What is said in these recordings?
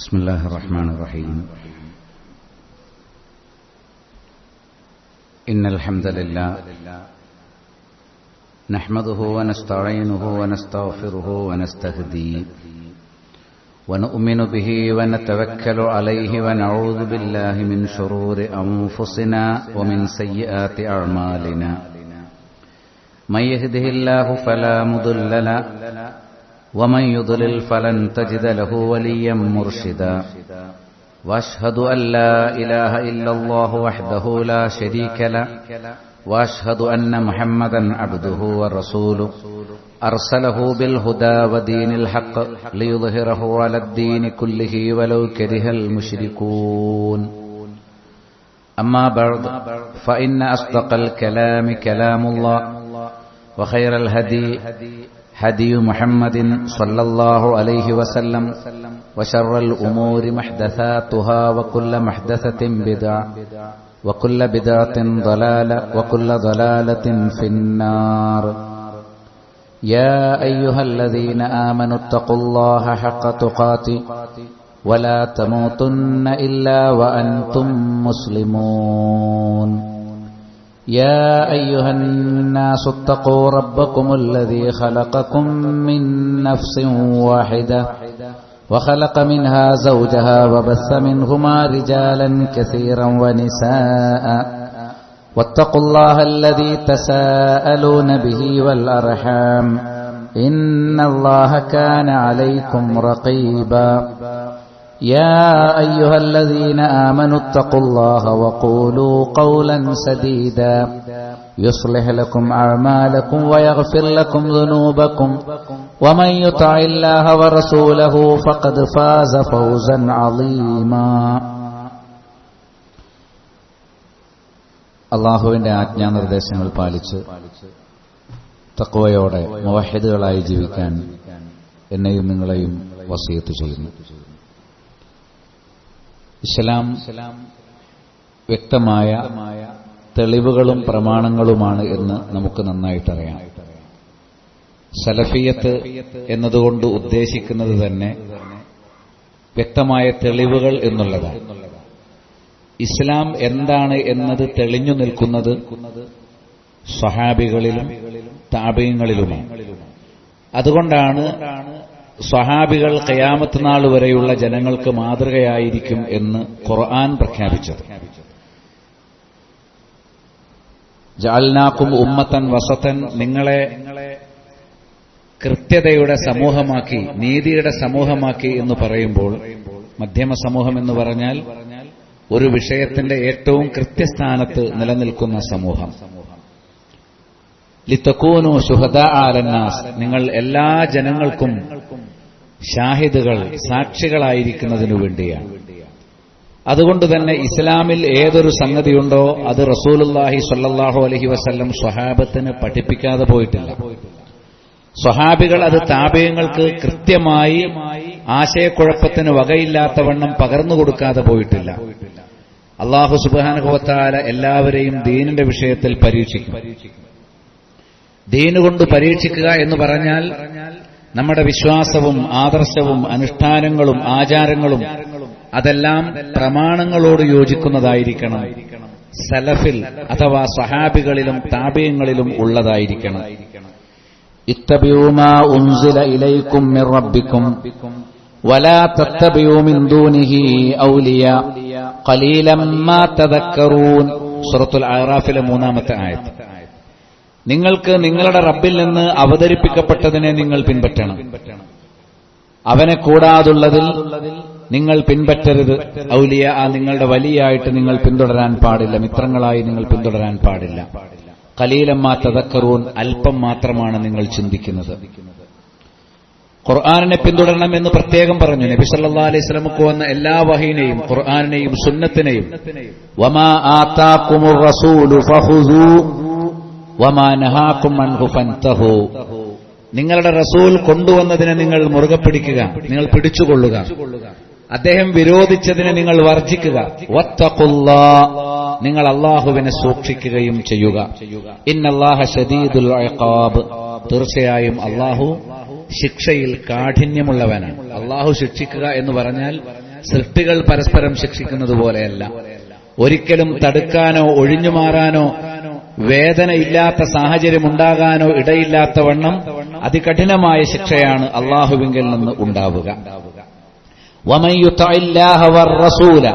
بسم الله الرحمن الرحيم إن الحمد لله نحمده ونستعينه ونستغفره ونستهديه ونؤمن به ونتوكل عليه ونعوذ بالله من شرور أنفسنا ومن سيئات أعمالنا من يهده الله فلا مضل له ومن يضلل فلن تجد له وليا مرشدا واشهد ان لا اله الا الله وحده لا شريك له واشهد ان محمدا عبده ورسوله ارسله بالهدى ودين الحق ليظهره على الدين كله ولو كره المشركون اما بعد فان اصدق الكلام كلام الله وخير الهدي هدي محمد صلى الله عليه وسلم وشر الأمور محدثاتها وكل محدثة بدعة وكل بدعة ضلالة وكل ضلالة في النار يا أيها الذين آمنوا اتقوا الله حق تقاته ولا تموتن إلا وأنتم مسلمون يا أيها الناس اتقوا ربكم الذي خلقكم من نفس واحدة وخلق منها زوجها وبث منهما رجالا كثيرا ونساء واتقوا الله الذي تساءلون به والأرحام إن الله كان عليكم رقيبا يا أيها الذين آمنوا اتقوا الله وقولوا قولا سديدا يصلح لكم أعمالكم ويغفر لكم ذنوبكم ومن يطع الله ورسوله فقد فاز فوزا عظيما അള്ളാഹുവിന്റെ ആജ്ഞാനിർദ്ദേശങ്ങൾ പാലിച്ച് തക്കവയോടെ മുവഹിദുകളായി ജീവിക്കാൻ എന്നെയും നിങ്ങളെയും വസീയത്ത് ചെയ്യുന്നു ഇസ്ലാം വ്യക്തമായ തെളിവുകളും പ്രമാണങ്ങളുമാണ് എന്ന് നമുക്ക് നന്നായിട്ടറിയാം സലഫിയത്ത് എന്നതുകൊണ്ട് ഉദ്ദേശിക്കുന്നത് തന്നെ വ്യക്തമായ തെളിവുകൾ എന്നുള്ളതാണ് ഇസ്ലാം എന്താണ് എന്നത് തെളിഞ്ഞു നിൽക്കുന്നത് സ്വഹാബികളിലും താപയങ്ങളിലുമാണ് അതുകൊണ്ടാണ് സ്വഹാബികൾ കയാമത്ത് നാൾ വരെയുള്ള ജനങ്ങൾക്ക് മാതൃകയായിരിക്കും എന്ന് ഖുർആൻ പ്രഖ്യാപിച്ചത് ജാൽനാക്കും ഉമ്മത്തൻ വസത്തൻ നിങ്ങളെ കൃത്യതയുടെ സമൂഹമാക്കി നീതിയുടെ സമൂഹമാക്കി എന്ന് പറയുമ്പോൾ മധ്യമ സമൂഹം എന്ന് പറഞ്ഞാൽ ഒരു വിഷയത്തിന്റെ ഏറ്റവും കൃത്യസ്ഥാനത്ത് നിലനിൽക്കുന്ന സമൂഹം ലിത്തക്കൂനു സുഹദ ആലന്നാസ് നിങ്ങൾ എല്ലാ ജനങ്ങൾക്കും ഷാഹിദുകൾ സാക്ഷികളായിരിക്കുന്നതിനു വേണ്ടിയാണ് അതുകൊണ്ട് തന്നെ ഇസ്ലാമിൽ ഏതൊരു സംഗതിയുണ്ടോ അത് റസൂലുല്ലാഹി സല്ലാഹു അലഹി വസ്ല്ലം സ്വഹാബത്തിന് പഠിപ്പിക്കാതെ പോയിട്ടില്ല സ്വഹാബികൾ അത് താപയങ്ങൾക്ക് കൃത്യമായി ആശയക്കുഴപ്പത്തിന് വകയില്ലാത്തവണ്ണം പകർന്നു കൊടുക്കാതെ പോയിട്ടില്ല അള്ളാഹു സുബാനുഭവത്താല എല്ലാവരെയും ദീനിന്റെ വിഷയത്തിൽ പരീക്ഷിക്കും ദീനുകൊണ്ട് പരീക്ഷിക്കുക എന്ന് പറഞ്ഞാൽ നമ്മുടെ വിശ്വാസവും ആദർശവും അനുഷ്ഠാനങ്ങളും ആചാരങ്ങളും അതെല്ലാം പ്രമാണങ്ങളോട് യോജിക്കുന്നതായിരിക്കണം സലഫിൽ അഥവാ സഹാബികളിലും താപയങ്ങളിലും ഉള്ളതായിരിക്കണം اتبعوا ما أنزل إليكم من ربكم ولا تتبعوا من دونه أولياء قليلا ما تذكرون സുറത്തുൽ ആറാഫിലെ മൂന്നാമത്തെ ആയത്ത് നിങ്ങൾക്ക് നിങ്ങളുടെ റബ്ബിൽ നിന്ന് അവതരിപ്പിക്കപ്പെട്ടതിനെ നിങ്ങൾ പിൻപറ്റണം അവനെ കൂടാതുള്ളതിൽ നിങ്ങൾ പിൻപറ്റരുത് ഔലിയ ആ നിങ്ങളുടെ വലിയായിട്ട് നിങ്ങൾ പിന്തുടരാൻ പാടില്ല മിത്രങ്ങളായി നിങ്ങൾ പിന്തുടരാൻ പാടില്ല കലീലമ്മ തതക്കറൂൻ അല്പം മാത്രമാണ് നിങ്ങൾ ചിന്തിക്കുന്നത് ഖുർആാനിനെ പിന്തുടരണം എന്ന് പ്രത്യേകം പറഞ്ഞു നബി സല്ലാ അലൈഹി സ്വലമുക്ക് വന്ന എല്ലാ വഹീനെയും ഖുർആാനിനെയും സുന്നത്തിനെയും വമാ ആതാക്കുമുർ റസൂലു ഫഖുദൂ വമാ നഹാക്കും അൻഹു ഫൻതഹു നിങ്ങളുടെ റസൂൽ കൊണ്ടുവന്നതിനെ നിങ്ങൾ മുറുകെ പിടിക്കുക നിങ്ങൾ പിടിച്ചുകൊള്ളുക അദ്ദേഹം വിരോധിച്ചതിനെ നിങ്ങൾ വർജിക്കുക നിങ്ങൾ അള്ളാഹുവിനെ സൂക്ഷിക്കുകയും ചെയ്യുക ഇന്നല്ലാഹ ഷദീദുൽ ഇഖാബ് തീർച്ചയായും അള്ളാഹു ശിക്ഷയിൽ കാഠിന്യമുള്ളവനാണ് അള്ളാഹു ശിക്ഷിക്കുക എന്ന് പറഞ്ഞാൽ സൃഷ്ടികൾ പരസ്പരം ശിക്ഷിക്കുന്നത് പോലെയല്ല ഒരിക്കലും തടുക്കാനോ ഒഴിഞ്ഞു മാറാനോ വേദനയില്ലാത്ത സാഹചര്യം ഉണ്ടാകാനോ ഇടയില്ലാത്ത വണ്ണം അതികഠിനമായ ശിക്ഷയാണ് അള്ളാഹുവിങ്കിൽ നിന്ന് ഉണ്ടാവുക ومن يطع الله والرسول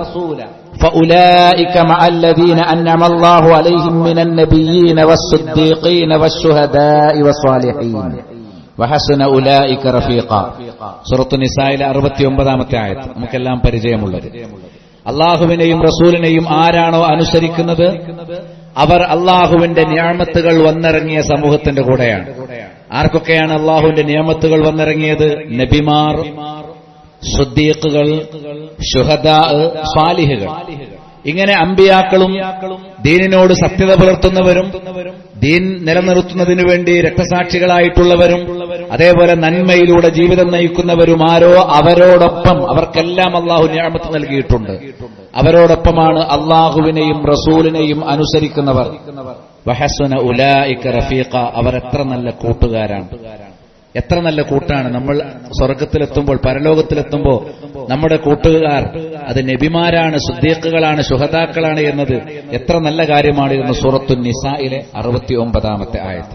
فأولئك مع الذين أنعم الله عليهم من النبيين والصديقين والشهداء والصالحين وحسن أولئك رفيقا സുറത്തു നിസായിലെ അറുപത്തിയൊമ്പതാമത്തെ ആയത്ത് നമുക്കെല്ലാം പരിചയമുള്ളത് അള്ളാഹുവിനെയും റസൂലിനെയും ആരാണോ അനുസരിക്കുന്നത് അവർ അള്ളാഹുവിന്റെ നിയമത്തുകൾ വന്നിറങ്ങിയ സമൂഹത്തിന്റെ കൂടെയാണ് ആർക്കൊക്കെയാണ് അള്ളാഹുവിന്റെ നിയമത്തുകൾ വന്നിറങ്ങിയത് നബിമാർ സുദ്ദീഖുകൾ ഷുഹദാ സ്വാലിഹുകൾ ഇങ്ങനെ അമ്പിയാക്കളും ദീനിനോട് സത്യത പുലർത്തുന്നവരും ദീൻ നിലനിർത്തുന്നതിനു വേണ്ടി രക്തസാക്ഷികളായിട്ടുള്ളവരും അതേപോലെ നന്മയിലൂടെ ജീവിതം നയിക്കുന്നവരും ആരോ അവരോടൊപ്പം അവർക്കെല്ലാം അള്ളാഹു ഞാമത്ത് നൽകിയിട്ടുണ്ട് അവരോടൊപ്പമാണ് അള്ളാഹുവിനെയും റസൂലിനെയും അനുസരിക്കുന്നവർ വഹസുന ഉലായിക്ക റഫീഖ അവർ എത്ര നല്ല കൂട്ടുകാരാണ് എത്ര നല്ല കൂട്ടാണ് നമ്മൾ സ്വർഗത്തിലെത്തുമ്പോൾ പരലോകത്തിലെത്തുമ്പോൾ നമ്മുടെ കൂട്ടുകാർ അത് നബിമാരാണ് സുദ്ദീഖുകളാണ് ശുഹതാക്കളാണ് എന്നത് എത്ര നല്ല കാര്യമാണ് എന്ന് സൂറത്തു നിസായിലെ അറുപത്തി ഒമ്പതാമത്തെ ആയത്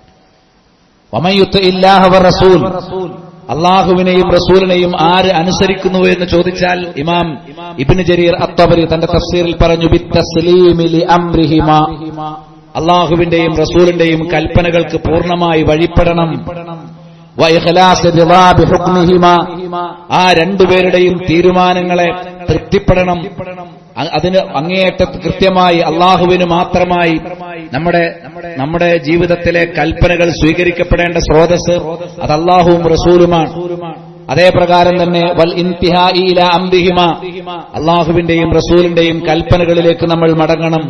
ومن الله والرسول അള്ളാഹുവിനെയും റസൂലിനെയും ആര് അനുസരിക്കുന്നു എന്ന് ചോദിച്ചാൽ ഇമാം ഇബിന് ജരീർ അത്തബരി തന്റെ തഫ്സീറിൽ പറഞ്ഞു بالتسليم لأمرهما അള്ളാഹുവിന്റെയും റസൂലിന്റെയും കൽപ്പനകൾക്ക് പൂർണ്ണമായി വഴിപ്പെടണം وإخلاص الرضا بحكمهما ആ രണ്ടുപേരുടെയും തീരുമാനങ്ങളെ തൃപ്തിപ്പെടണം അ- അതിന് അങ്ങേയറ്റ കൃത്യമായി അള്ളാഹുവിന് മാത്രമായി നമ്മുടെ നമ്മുടെ ജീവിതത്തിലെ കൽപ്പനകൾ സ്വീകരിക്കപ്പെടേണ്ട സ്രോതസ് അത് അള്ളാഹുവും റസൂലുമാണ് അതേ പ്രകാരം തന്നെ വൽ ഇൻതിഹാഇ ഇലാ അംരിഹിമ അള്ളാഹുവിന്റെയും റസൂലിന്റെയും കൽപ്പനകളിലേക്ക് നമ്മൾ മടങ്ങണം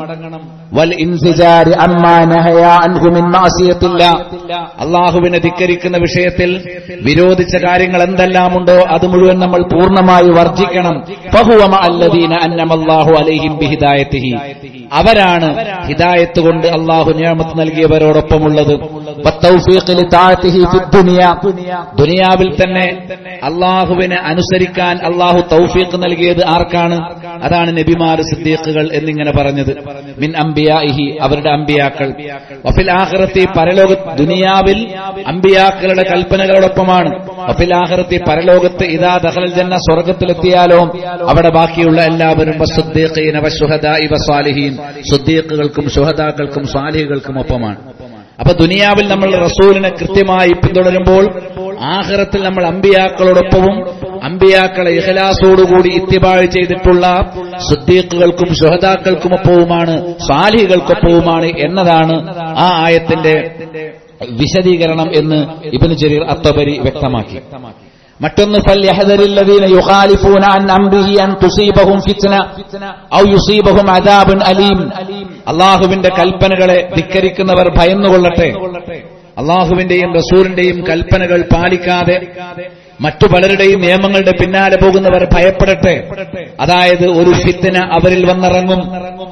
വൽ ഇൻസിജാർ അമ്മാ നഹയ അൻഹു മിൻ മഅസിയത്തില്ല അള്ളാഹുവിനെ ധിക്കരിക്കുന്ന വിഷയത്തിൽ വിരോധിച്ച കാര്യങ്ങൾ എന്തെല്ലാമുണ്ടോ അത് മുഴുവൻ നമ്മൾ പൂർണ്ണമായി വർജിക്കണം ഫഹുവ മഅല്ലദീന അന്നമല്ലാഹു അലൈഹിം ബിഹിദായത്തിഹി അവരാണ് ഹിദായത്ത് കൊണ്ട് അള്ളാഹു നിയമത്ത് നൽകിയവരോടൊപ്പമുള്ളത് വത്തൗഫീഖ് ലിതാഅതിഹി ഫിദ്ദുനിയ ദുനിയാവിൽ തന്നെ അള്ളാഹുവിനെ അനുസരിക്കാൻ അള്ളാഹു തൗഫീഖ് നൽകിയത് ആർക്കാണ് അതാണ് നബിമാർ സിദ്ദീഖുകൾ എന്നിങ്ങനെ പറഞ്ഞത് മിൻ അംബിയാഇഹി അവരുടെ അമ്പിയാക്കൾ വഫിൽ ആഖിറത്തി പരലോക ദുനിയാവിൽ അമ്പിയാക്കളുടെ കൽപ്പനകളോടൊപ്പമാണ് വഫിൽ ആഖിറത്തി പരലോകത്ത് ഇദാ ദഖലൽ ജന്ന സ്വർഗ്ഗത്തിലെത്തിയാലോ അവിടെ ബാക്കിയുള്ള എല്ലാവരും വസ്സുദ്ദീഖീന വശുഹദാഇ വസ്വാലിഹീൻ സുദ്ദീഖുകൾക്കും ശുഹദാക്കൾക്കും സ്വാലിഹുകൾക്കും ഒപ്പമാണ് അപ്പൊ ദുനിയാവിൽ നമ്മൾ റസൂലിനെ കൃത്യമായി പിന്തുടരുമ്പോൾ ആഹ്റത്തിൽ നമ്മൾ അമ്പിയാക്കളോടൊപ്പവും അമ്പിയാക്കളെ ഇഹലാസോടുകൂടി ഇത്തിബാഴ് ചെയ്തിട്ടുള്ള സുദ്ദീഖുകൾക്കും ശുഹദാക്കൾക്കുമൊപ്പവുമാണ് സ്വാലിഹികൾക്കൊപ്പവുമാണ് എന്നതാണ് ആ ആയത്തിന്റെ വിശദീകരണം എന്ന് ഇബിന് ജരീർ അത്തബരി വ്യക്തമാക്കി മറ്റൊന്ന് فليحذر الذين يخالفون عن امره ان تصيبهم فتنه او يصيبهم عذاب اليم അള്ളാഹുവിന്റെ കൽപ്പനകളെ ധിക്കരിക്കുന്നവർ ഭയന്നുകൊള്ളട്ടെ അള്ളാഹുവിന്റെയും റസൂലിന്റെയും കൽപ്പനകൾ പാലിക്കാതെ മറ്റു പലരുടെയും നിയമങ്ങളുടെ പിന്നാലെ പോകുന്നവർ ഭയപ്പെടട്ടെ അതായത് ഒരു ഫിത്തിന അവരിൽ വന്നിറങ്ങും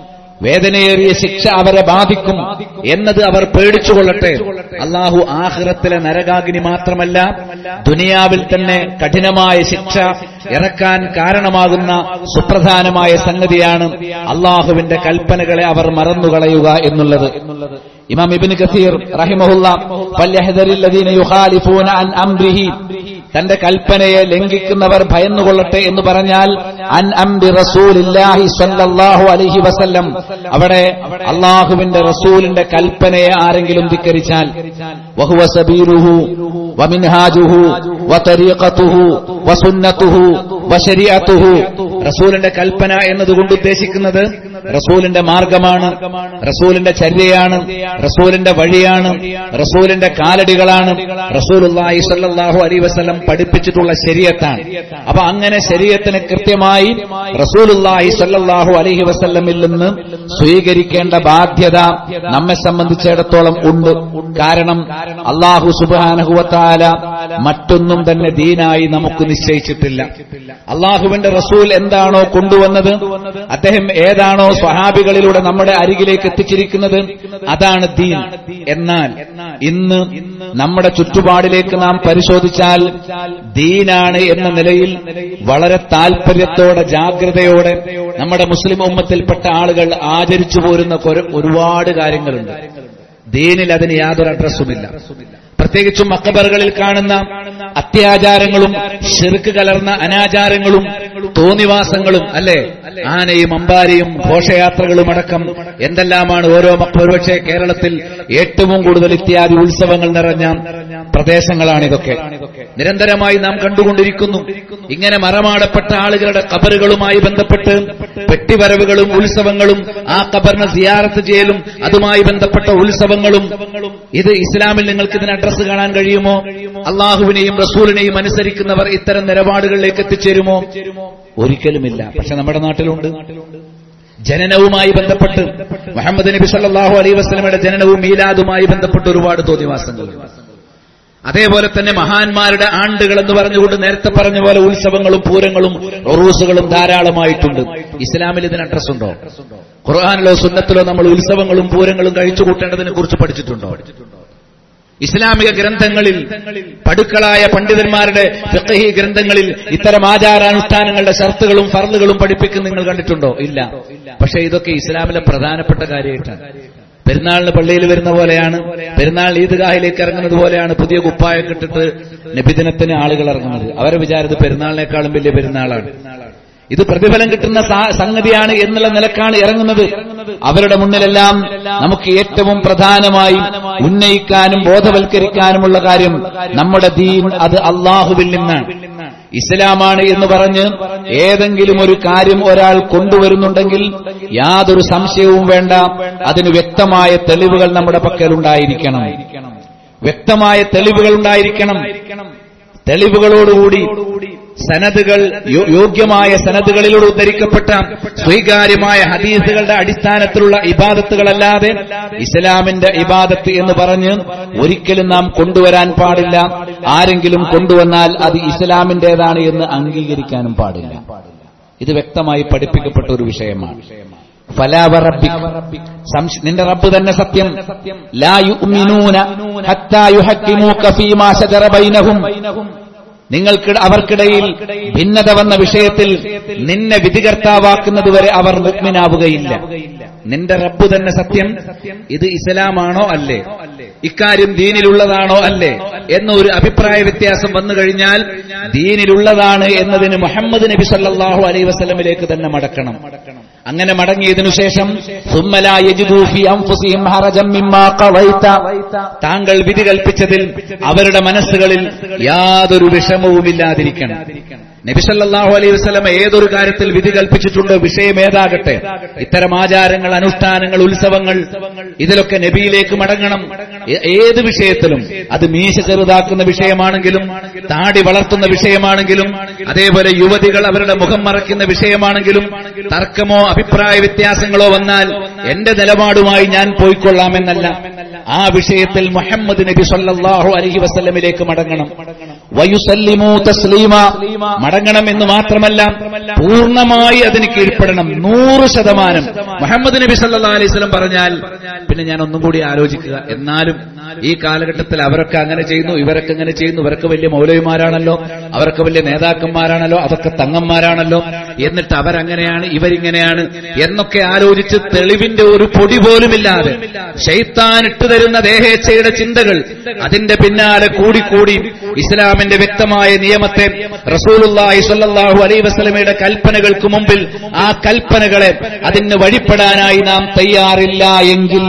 വേദനയേറിയ ശിക്ഷ അവരെ ബാധിക്കും എന്നത് അവർ പേടിച്ചുകൊള്ളട്ടെ അള്ളാഹു ആഹ്റത്തിലെ നരകാഗ്നി മാത്രമല്ല ദുനിയാവിൽ തന്നെ കഠിനമായ ശിക്ഷ ഇറക്കാൻ കാരണമാകുന്ന സുപ്രധാനമായ സംഗതിയാണ് അള്ളാഹുവിന്റെ കൽപ്പനകളെ അവർ മറന്നുകളയുക എന്നുള്ളത് ഇമാം ഇബ്നു കസീർ റഹിമഹുല്ല ഫല്യഹദരില്ലദീന യുഖാലിഫൂന അൻ അംരിഹി തന്റെ കൽപ്പനയെ ലംഘിക്കുന്നവർ ഭയന്നുകൊള്ളട്ടെ എന്ന് പറഞ്ഞാൽ അൻ അംരി റസൂലില്ലാഹി സ്വല്ലല്ലാഹു അലൈഹി വസല്ലം അവിടെ അള്ളാഹുവിന്റെ റസൂലിന്റെ കൽപ്പനയെ ആരെങ്കിലും ധിക്കരിച്ചാൽ വഹുവ സബീലുഹു വമിൻഹാജുഹു വതരീഖത്തുഹു വസുന്നത്തുഹു വശരീഅത്തുഹു റസൂലിന്റെ കൽപ്പന എന്നതുകൊണ്ട് ഉദ്ദേശിക്കുന്നത് റസൂലിന്റെ മാർഗമാണ് റസൂലിന്റെ ചര്യയാണ് റസൂലിന്റെ വഴിയാണ് റസൂലിന്റെ കാലടികളാണ് റസൂലുള്ളാഹി സ്വല്ലല്ലാഹു അലൈഹി വസല്ലം പഠിപ്പിച്ചിട്ടുള്ള ശരീഅത്താണ് അപ്പൊ അങ്ങനെ ശരീഅത്തിന് കൃത്യമായി റസൂലുള്ളാഹി സ്വല്ലല്ലാഹു അലൈഹി വസല്ലമിൽ നിന്ന് സ്വീകരിക്കേണ്ട ബാധ്യത നമ്മെ സംബന്ധിച്ചിടത്തോളം ഉണ്ട് കാരണം അള്ളാഹു സുബ്ഹാനഹു വതആല മറ്റൊന്നും തന്നെ ദീനായി നമുക്ക് നിശ്ചയിച്ചിട്ടില്ല അള്ളാഹുവിന്റെ റസൂൽ എന്താണോ കൊണ്ടുവന്നത് അദ്ദേഹം ഏതാണോ സ്വഹാബികളിലൂടെ നമ്മുടെ അരികിലേക്ക് എത്തിച്ചിരിക്കുന്നത് അതാണ് ദീൻ എന്നാൽ ഇന്ന് നമ്മുടെ ചുറ്റുപാടിലേക്ക് നാം പരിശോധിച്ചാൽ ദീനാണ് എന്ന നിലയിൽ വളരെ താൽപര്യത്തോടെ ജാഗ്രതയോടെ നമ്മുടെ മുസ്ലിം ഉമ്മത്തിൽപ്പെട്ട ആളുകൾ ആചരിച്ചു പോരുന്ന കൊര- ഒരുപാട് കാര്യങ്ങളുണ്ട് ദീനിൽ അതിന് യാതൊരു അഡ്രസ്സുമില്ല പ്രത്യേകിച്ചും മക്കബറുകളിൽ കാണുന്ന അത്യാചാരങ്ങളും ഷിർക്ക് കലർന്ന അനാചാരങ്ങളും തോന്നിവാസങ്ങളും അല്ലെ ആനയും അമ്പാരിയും ഘോഷയാത്രകളും അടക്കം എന്തെല്ലാമാണ് ഓരോ മക്ക ഒരുപക്ഷെ കേരളത്തിൽ ഏറ്റവും കൂടുതൽ ഇത്യാദി ഉത്സവങ്ങൾ നിറഞ്ഞ പ്രദേശങ്ങളാണിതൊക്കെ നിരന്തരമായി നാം കണ്ടുകൊണ്ടിരിക്കുന്നു ഇങ്ങനെ മറമാടപ്പെട്ട ആളുകളുടെ കബറുകളുമായി ബന്ധപ്പെട്ട് പെട്ടിവരവുകളും ഉത്സവങ്ങളും ആ കബറിനെ സിയാറത്ത് ചെയ്യലും അതുമായി ബന്ധപ്പെട്ട ഉത്സവങ്ങളും ഇത് ഇസ്ലാമിൽ നിങ്ങൾക്ക് ഇതിന് അഡ്രസ്സ് കാണാൻ കഴിയുമോ അള്ളാഹുവിനെയും റസൂലിനെയും അനുസരിക്കുന്നവർ ഇത്തരം നിലപാടുകളിലേക്ക് എത്തിച്ചേരുമോ ഒരിക്കലുമില്ല പക്ഷെ നമ്മുടെ നാട്ടിലുണ്ട് ജനനവുമായി ബന്ധപ്പെട്ട് മുഹമ്മദ് നബി സല്ലല്ലാഹു അലൈഹി വസല്ലമയുടെ ജനനവും മീലാദുമായി ബന്ധപ്പെട്ട് ഒരുപാട് തോന്നിവാസങ്ങളുണ്ട് അതേപോലെ തന്നെ മഹാന്മാരുടെ ആണ്ടുകൾ എന്ന് പറഞ്ഞുകൊണ്ട് നേരത്തെ പറഞ്ഞ പോലെ ഉത്സവങ്ങളും പൂരങ്ങളും റൊറൂസുകളും ധാരാളമായിട്ടുണ്ട് ഇസ്ലാമിൽ ഇതിന് അഡ്രസ് ഉണ്ടോ ഖുർആാനിലോ സുന്നത്തിലോ നമ്മൾ ഉത്സവങ്ങളും പൂരങ്ങളും കഴിച്ചു കൂട്ടേണ്ടതിനെ കുറിച്ച് പഠിച്ചിട്ടുണ്ടോ ഇസ്ലാമിക ഗ്രന്ഥങ്ങളിൽ പടുക്കളായ പണ്ഡിതന്മാരുടെ ഫിഖഹി ഗ്രന്ഥങ്ങളിൽ ഇത്തരം ആചാരാനുഷ്ഠാനങ്ങളുടെ ഷർത്തുകളും ഫർളുകളും പഠിപ്പിക്കുന്ന നിങ്ങൾ കണ്ടിട്ടുണ്ടോ ഇല്ല പക്ഷേ ഇതൊക്കെ ഇസ്ലാമിലെ പ്രധാനപ്പെട്ട കാര്യമായിട്ടാണ് പെരുന്നാളിന് പള്ളിയിൽ വരുന്ന പോലെയാണ് പെരുന്നാൾ ഈദ്ഗാഹിലേക്ക് ഇറങ്ങുന്നത് പോലെയാണ് പുതിയ കുപ്പായൊക്കെ ഇട്ടിട്ട് നബിദിനത്തിന് ആളുകൾ ഇറങ്ങുന്നത് അവരെ വിചാരത് പെരുന്നാളിനേക്കാളും വലിയ പെരുന്നാളാണ് ഇത് പ്രതിഫലം കിട്ടുന്ന സാ- സംഗതിയാണ് എന്നുള്ള നിലക്കാണ് ഇറങ്ങുന്നത് അവരുടെ മുന്നിലെല്ലാം നമുക്ക് ഏറ്റവും പ്രധാനമായി ഉന്നയിക്കാനും ബോധവൽക്കരിക്കാനുമുള്ള കാര്യം നമ്മുടെ ദീൻ അത് അള്ളാഹുവിൽ നിന്നാണ് ഇസ്ലാമാണ് എന്ന് പറഞ്ഞ് ഏതെങ്കിലും ഒരു കാര്യം ഒരാൾ കൊണ്ടുവരുന്നുണ്ടെങ്കിൽ യാതൊരു സംശയവും വേണ്ട അതിന് വ്യക്തമായ തെളിവുകൾ നമ്മുടെ പക്കലുണ്ടായിരിക്കണം വ്യക്തമായ തെളിവുകൾ ഉണ്ടായിരിക്കണം തെളിവുകളോടുകൂടി സനദുകൾ യോ- യോഗ്യമായ സനദുകളിലൂടെ ഉദ്ധരിക്കപ്പെട്ട സ്വീകാര്യമായ ഹദീസുകളുടെ അടിസ്ഥാനത്തിലുള്ള ഇബാദത്തുകളല്ലാതെ ഇസ്ലാമിന്റെ ഇബാദത്ത് എന്ന് പറഞ്ഞ് ഒരിക്കലും നാം കൊണ്ടുവരാൻ പാടില്ല ആരെങ്കിലും കൊണ്ടുവന്നാൽ അത് ഇസ്ലാമിന്റേതാണ് എന്ന് അംഗീകരിക്കാനും പാടില്ല ഇത് വ്യക്തമായി പഠിപ്പിക്കപ്പെട്ട ഒരു വിഷയമാണ് ഫലാ വറബ്ബിക്. സംശ- നിന്റെ റബ്ബ് തന്നെ സത്യം ലാ യുഅ്മിനൂന ഹത്താ യുഹക്കിമൂക ഫീമാ ശജറ ബൈനഹും നിങ്ങൾക്ക് അവർക്കിടയിൽ ഭിന്നത വന്ന വിഷയത്തിൽ നിന്നെ വിധികർത്താവാക്കുന്നതുവരെ അവർ മുഗ്മിനാവുകയില്ല നിന്റെ റബ്ബ് തന്നെ സത്യം ഇത് ഇസ്ലാമാണോ അല്ലേ ഇക്കാര്യം ദീനിലുള്ളതാണോ അല്ലേ എന്ന ഒരു അഭിപ്രായ വ്യത്യാസം വന്നു കഴിഞ്ഞാൽ ദീനിലുള്ളതാണ് എന്നതിന് മുഹമ്മദ് നബി സല്ലല്ലാഹു അലൈഹി വസല്ലമിലേക്ക് തന്നെ മടക്കണം അങ്ങനെ മടങ്ങിയതിനു ശേഷം ثم لا يجدوا في أنفسهم حرجا مما قضيت. താങ്കൾ വിധി കൽപ്പിച്ചതിൽ അവരുടെ മനസ്സുകളിൽ യാതൊരു വിഷമവുമില്ലാതിരിക്കണം നബിസല്ലാഹു അലൈഹി വസ്ലമ ഏതൊരു കാര്യത്തിൽ വിധി കൽപ്പിച്ചിട്ടുണ്ടോ വിഷയം ഏതാകട്ടെ ഇത്തരം ആചാരങ്ങൾ അനുഷ്ഠാനങ്ങൾ ഉത്സവങ്ങൾ ഇതിലൊക്കെ നബിയിലേക്ക് മടങ്ങണം ഏ- ഏത് വിഷയത്തിലും അത് മീശ ചെറുതാക്കുന്ന വിഷയമാണെങ്കിലും താടി വളർത്തുന്ന വിഷയമാണെങ്കിലും അതേപോലെ യുവതികൾ അവരുടെ മുഖം മറയ്ക്കുന്ന വിഷയമാണെങ്കിലും തർക്കമോ അഭിപ്രായ വ്യത്യാസങ്ങളോ വന്നാൽ എന്റെ നിലപാടുമായി ഞാൻ പോയിക്കൊള്ളാമെന്നല്ല ആ വിഷയത്തിൽ മുഹമ്മദ് നബി സല്ലല്ലാഹു അലൈഹി വസല്ലമിലേക്ക് മടങ്ങണം വയുസല്ലിമു തസ്ലീമ മടങ്ങണം എന്ന് മാത്രമല്ല പൂർണ്ണമായി അതിന് കീഴ്പ്പെടണം നൂറ് ശതമാനം മുഹമ്മദ് നബി സല്ലല്ലാഹു അലൈഹി വസല്ലം പറഞ്ഞാൽ പിന്നെ ഞാൻ ഒന്നും കൂടി ആലോചിക്കുക എന്നാലും ഈ കാലഘട്ടത്തിൽ അവരൊക്കെ അങ്ങനെ ചെയ്യുന്നു ഇവരൊക്കെ അങ്ങനെ ചെയ്യുന്നു ഇവരൊക്കെ വലിയ മൗലവിമാരാണല്ലോ അവരൊക്കെ വലിയ നേതാക്കന്മാരാണല്ലോ അതൊക്കെ തങ്ങന്മാരാണല്ലോ എന്നിട്ട് അവരങ്ങനെയാണ് ഇവരിങ്ങനെയാണ് എന്നൊക്കെ ആലോചിച്ച് തെളിവിന്റെ ഒരു പൊടി പോലുമില്ലാതെ ഷെയ്ത്താൻ ഇട്ടുതരുന്ന ദേഹേച്ഛയുടെ ചിന്തകൾ അതിന്റെ പിന്നാലെ കൂടിക്കൂടി ഇസ്ലാമിന്റെ വ്യക്തമായ നിയമത്തെ റസൂലുള്ളാഹി സ്വല്ലല്ലാഹു അലൈഹി വസല്ലമയുടെ കൽപ്പനകൾക്ക് മുമ്പിൽ ആ കൽപ്പനകളെ അതിന് വഴിപ്പെടാനായി നാം തയ്യാറില്ല എങ്കിൽ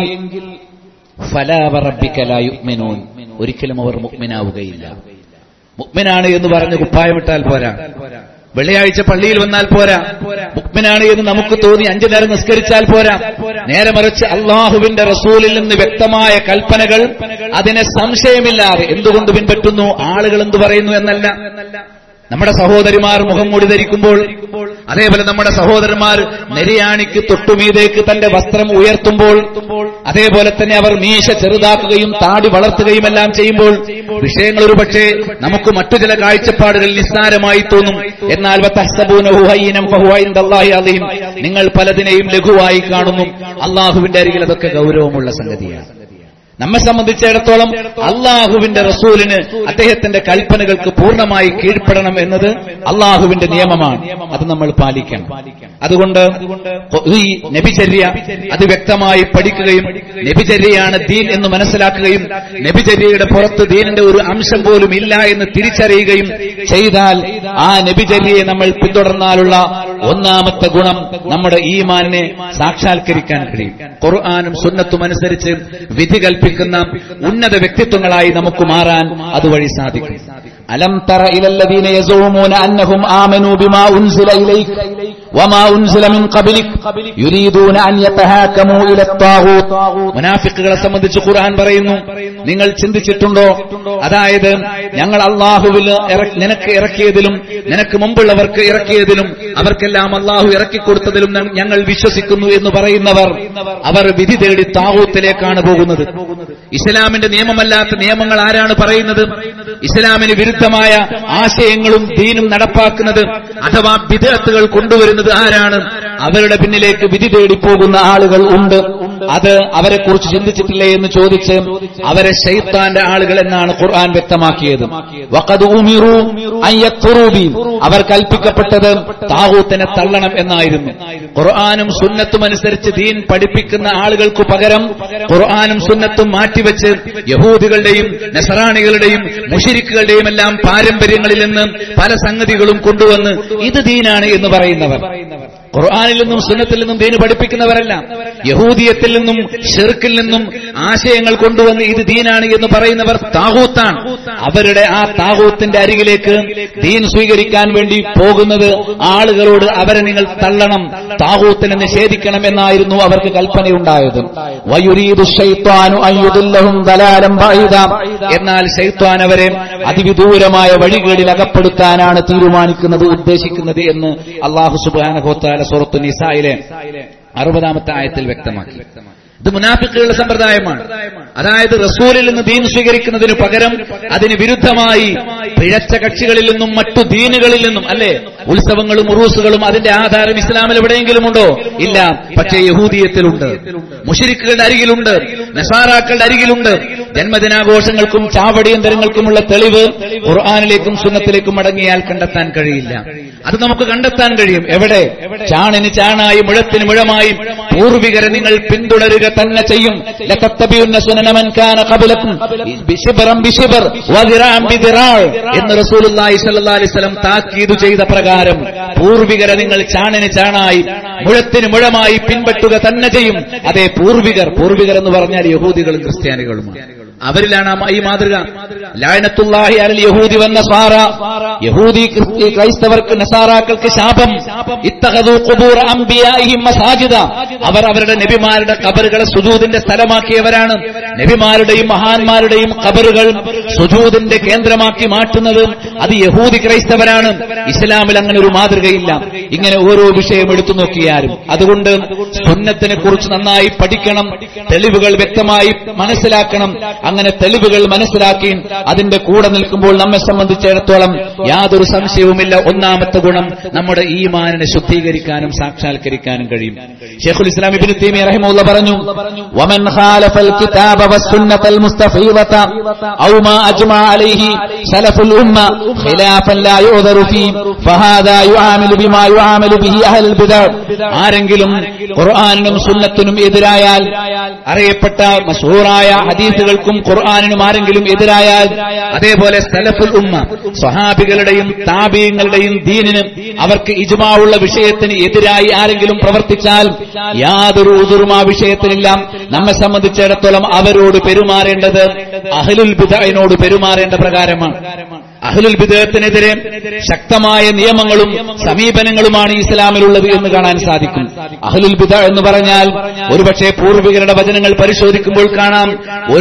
ഫലാ വറബ്ബിക ലാ യുഅ്മിനൂൻ ഒരിക്കലും അവർ മുഅ്മിനാവുകയില്ല മുഅ്മിനാണ് എന്ന് പറഞ്ഞ് കുപ്പായമിട്ടാൽ പോരാ വെള്ളിയാഴ്ച പള്ളിയിൽ വന്നാൽ പോരാ മുക്മിനാണ് എന്ന് നമുക്ക് തോന്നി അഞ്ചു നേരം നിസ്കരിച്ചാൽ പോരാ നേരെ മറിച്ച് അള്ളാഹുവിന്റെ റസൂലിൽ നിന്ന് വ്യക്തമായ കൽപ്പനകൾ അതിനെ സംശയമില്ലാതെ എന്തുകൊണ്ട് പിൻപറ്റുന്നു ആളുകൾ എന്തു പറയുന്നു എന്നല്ല നമ്മുടെ സഹോദരിമാർ മുഖം മൂടി ധരിക്കുമ്പോൾ അതേപോലെ നമ്മുടെ സഹോദരന്മാർ നെരിയാണിക്ക് തൊട്ടുമീതേക്ക് തന്റെ വസ്ത്രം ഉയർത്തുമ്പോൾ അതേപോലെ തന്നെ അവർ മീശ ചെറുതാക്കുകയും താടി വളർത്തുകയും എല്ലാം ചെയ്യുമ്പോൾ വിഷയങ്ങൾ ഒരു പക്ഷേ നമുക്ക് മറ്റു ചില കാഴ്ചപ്പാടുകൾ നിസ്സാരമായി തോന്നും എന്നാൽ വതഹ്സബൂനഹു ഹയ്യിനം ഫഹുവ ഇൻദല്ലാഹി അലീം. നിങ്ങൾ പലതിനെയും ലഘുവായി കാണുന്നു അള്ളാഹുവിന്റെ അരികിൽ അതൊക്കെ ഗൗരവമുള്ള സംഗതിയാണ് നമ്മെ സംബന്ധിച്ചിടത്തോളം അള്ളാഹുവിന്റെ റസൂലിന് അദ്ദേഹത്തിന്റെ കൽപ്പനകൾക്ക് പൂർണ്ണമായി കീഴ്പ്പെടണം എന്നത് അള്ളാഹുവിന്റെ നിയമമാണ് അത് നമ്മൾ പാലിക്കണം അതുകൊണ്ട് ഈ നബിചര്യ അത് വ്യക്തമായി പഠിക്കുകയും നബിചര്യയാണ് ദീൻ എന്ന് മനസ്സിലാക്കുകയും നബിചര്യയുടെ പുറത്ത് ദീനിന്റെ ഒരു അംശം പോലും ഇല്ല എന്ന് തിരിച്ചറിയുകയും ചെയ്താൽ ആ നബിചര്യയെ നമ്മൾ പിന്തുടർന്നാലുള്ള ഒന്നാമത്തെ ഗുണം നമ്മുടെ ഈമാനിനെ സാക്ഷാത്കരിക്കാൻ കഴിയും ഖുർആാനും സുന്നത്തും അനുസരിച്ച് വിധി കൽപ്പിക്കുന്ന ഉന്നത വ്യക്തിത്വങ്ങളായി നമുക്ക് മാറാൻ അതുവഴി സാധിക്കും ألم تر إلى الذين يزعمون أنهم آمنوا بما أنزل إليك وما أنزل من قبلك يريدون أن يتهاكموا إلى الطاغوت മുനാഫിക്കുകളെ സംബന്ധിച്ച് ഖുർആൻ പറയുന്നു നിങ്ങൾ ചിന്തിച്ചിട്ടുണ്ടോ അതായത് ഞങ്ങൾ അള്ളാഹുവിൽ ഇറ- നിനക്ക് ഇറക്കിയതിലും നിനക്ക് മുമ്പുള്ളവർക്ക് ഇറക്കിയതിലും അവർക്കെല്ലാം അള്ളാഹു ഇറക്കിക്കൊടുത്തതിലും ഞ- ഞങ്ങൾ വിശ്വസിക്കുന്നു എന്ന് പറയുന്നവർ അവർ വിധി തേടി താവൂത്തിലേക്കാണ് പോകുന്നത് ഇസ്ലാമിന്റെ നിയമമല്ലാത്ത നിയമങ്ങൾ ആരാണ് പറയുന്നത് ഇസ്ലാമിന് വിരുദ്ധമായ ആശയങ്ങളും ദീനും നടപ്പാക്കുന്നത് അഥവാ വിദഗ്ധകൾ കൊണ്ടുവരുന്നത് ആരാണ് അവരുടെ പിന്നിലേക്ക് വിധി തേടി പോകുന്ന ആളുകൾ ഉണ്ട് അത് അവരെക്കുറിച്ച് ചിന്തിച്ചിട്ടില്ലേ എന്ന് ചോദിച്ച് അവരെ ഷെയ്ത്താന്റെ ആളുകൾ എന്നാണ് ഖുർആൻ വ്യക്തമാക്കിയത് وقد أمروا أن يكفروا بي അവർ കൽപ്പിക്കപ്പെട്ടത് താകൂത്തിനെ തള്ളണം എന്നായിരുന്നു ഖുർആാനും സുന്നത്തും അനുസരിച്ച് ദീൻ പഠിപ്പിക്കുന്ന ആളുകൾക്ക് പകരം ഖുർആാനും സുന്നത്തും മാറ്റിവെച്ച് യഹൂദികളുടെയും നസറാണികളുടെയും മുഷിരിക്കുകളുടെയും എല്ലാം പാരമ്പര്യങ്ങളിൽ നിന്ന് പല സംഗതികളും കൊണ്ടുവന്ന് ഇത് ദീനാണ് എന്ന് പറയുന്നവർ ഖുർആാനിൽ നിന്നും സുന്നത്തിൽ നിന്നും ദീന് പഠിപ്പിക്കുന്നവരല്ല യഹൂദിയത്തിൽ നിന്നും ഷിർക്കിൽ നിന്നും ആശയങ്ങൾ കൊണ്ടുവന്ന് ഇത് ദീനാണ് എന്ന് പറയുന്നവർ താകൂത്താണ് അവരുടെ ആ താകൂത്തിന്റെ അരികിലേക്ക് ദീൻ സ്വീകരിക്കാൻ വേണ്ടി പോകുന്നത് ആളുകളോട് അവരെ നിങ്ങൾ തള്ളണം താകൂത്തിനെ നിഷേധിക്കണം എന്നായിരുന്നു അവർക്ക് കൽപ്പനയുണ്ടായത് ويريد الشيطان أن يضلهم ضلالا بعيدا എന്നാൽ ശൈത്വാൻ അവരെ അതിവിദൂരമായ വഴികളിൽ അകപ്പെടുത്താനാണ് തീരുമാനിക്കുന്നത് ഉദ്ദേശിക്കുന്നത് എന്ന് അള്ളാഹു സുബാനഹോത്താല സൂറത്തു നിസായിലെ അറുപതാമത്തെ ആയത്തിൽ വ്യക്തമാക്കി ഇത് മുനാഫിക്കുകളുടെ സമ്പ്രദായമാണ് അതായത് റസൂലിൽ നിന്ന് ദീൻ സ്വീകരിക്കുന്നതിന് പകരം അതിന് വിരുദ്ധമായി പിഴച്ച കക്ഷികളിൽ നിന്നും മറ്റു ദീനുകളിൽ നിന്നും അല്ലെ ഉത്സവങ്ങളും ഉറൂസുകളും അതിന്റെ ആധാരം ഇസ്ലാമിൽ എവിടെയെങ്കിലും ഉണ്ടോ ഇല്ല പക്ഷേ യഹൂദീയത്തിലുണ്ട് മുഷിരിക്കുകളുടെ അരികിലുണ്ട് നസാറാക്കളുടെ അരികിലുണ്ട് ജന്മദിനാഘോഷങ്ങൾക്കും ചാവടിയന്തരങ്ങൾക്കുമുള്ള തെളിവ് ഖുർആാനിലേക്കും സുന്നത്തിലേക്കും മടങ്ങിയാൽ കണ്ടെത്താൻ കഴിയില്ല അത് നമുക്ക് കണ്ടെത്താൻ കഴിയും എവിടെ ചാണിന് ചാണായി മുഴത്തിന് മുഴമായി പൂർവികരെ നിങ്ങൾ പിന്തുടരുക തന്നെ ചെയ്യും ലതത്തബിയുന്ന സുനനമൻ കാന ഖബലക്കും ബിശിബറം ബിശിബർ വദിറാം ബിദിറാൾ എന്ന് റസൂലുള്ളാഹി സ്വല്ലല്ലാഹി അലൈഹി വസല്ലം താക്കീത് ചെയ്ത പ്രകാരം പൂർവികരെ നിങ്ങൾ ചാണിന് ചാണായി മുഴത്തിന് മുഴമായി പിൻപറ്റുക തന്നെ ചെയ്യും അതേ പൂർവികർ പൂർവികർ എന്ന് പറഞ്ഞാൽ യഹൂദികളും ക്രിസ്ത്യാനികളുമാണ് അവരിലാണ് ആ ഈ മാതൃക ലായനത്തുല്ലാഹി അലൽ യഹൂദി വന്ന സാറ യഹൂദി ക്രിസ്തി ക്രൈസ്തവർക്ക് നസാറാക്കൾക്ക് ശാപം ഇത്തഹദു ഖുബൂർ അംബിയാഇഹിം മസാജിദ അവർ അവരുടെ നബിമാരുടെ കബറുകളെ സുജൂദിന്റെ സ്ഥലമാക്കിയവരാണ് നബിമാരുടെയും മഹാന്മാരുടെയും കബറുകൾ സുജൂദിന്റെ കേന്ദ്രമാക്കി മാറ്റുന്നത് അത് യഹൂദി ക്രൈസ്തവരാണ് ഇസ്ലാമിൽ അങ്ങനെ ഒരു മാതൃകയില്ല ഇങ്ങനെ ഓരോ വിഷയം എടുത്തു നോക്കിയാലും അതുകൊണ്ട് സുന്നത്തിനെ കുറിച്ച് നന്നായി പഠിക്കണം തെളിവുകൾ വ്യക്തമായി മനസ്സിലാക്കണം അങ്ങനെ തെളിവുകൾ മനസ്സിലാക്കി അതിന്റെ കൂടെ നിൽക്കുമ്പോൾ നമ്മെ സംബന്ധിച്ചിടത്തോളം യാതൊരു സംശയവുമില്ല ഒന്നാമത്തെ ഗുണം നമ്മുടെ ഈമാനിനെ ശുദ്ധീകരിക്കാനും സാക്ഷാത്കരിക്കാനും കഴിയും ഷെയ്ഖുൽ ഇസ്ലാം ഇബ്നു തൈമിയ റഹിമഹുള്ള പറഞ്ഞു ومن خالف الكتاب والسنة المستفيضة أو ما أجمع عليه سلف الأمة خلافا لا يؤذر فيه فهذا يعامل بما يعامل به أهل البدع ആരെങ്കിലും ഖുർആാനിനും സുന്നത്തിനും എതിരായാൽ അറിയപ്പെട്ട മഷൂറായ ഹദീസുകൾക്കും ഖുർആാനിനും ആരെങ്കിലും എതിരായാൽ അതേപോലെ സലഫുൽ ഉമ്മ സ്വഹാബികളുടെയും താപീയങ്ങളുടെയും ദീനിന് അവർക്ക് ഇജുമാവുള്ള വിഷയത്തിന് എതിരായി ആരെങ്കിലും പ്രവർത്തിച്ചാൽ യാതൊരു ഉതുറും ആ വിഷയത്തിനില്ല നമ്മെ സംബന്ധിച്ചിടത്തോളം അവരോട് പെരുമാറേണ്ടത് അഹ്ലുൽ ബിദഅിനോട് പെരുമാറേണ്ട പ്രകാരമാണ് അഹ്ലുൽ ബിദഅത്തിനെതിരെ ശക്തമായ നിയമങ്ങളും സമീപനങ്ങളുമാണ് ഇസ്ലാമിലുള്ളത് എന്ന് കാണാൻ സാധിക്കും അഹ്ലുൽ ബിദ എന്ന് പറഞ്ഞാൽ ഒരുപക്ഷെ പൂർവികരുടെ വചനങ്ങൾ പരിശോധിക്കുമ്പോൾ കാണാം ഒരു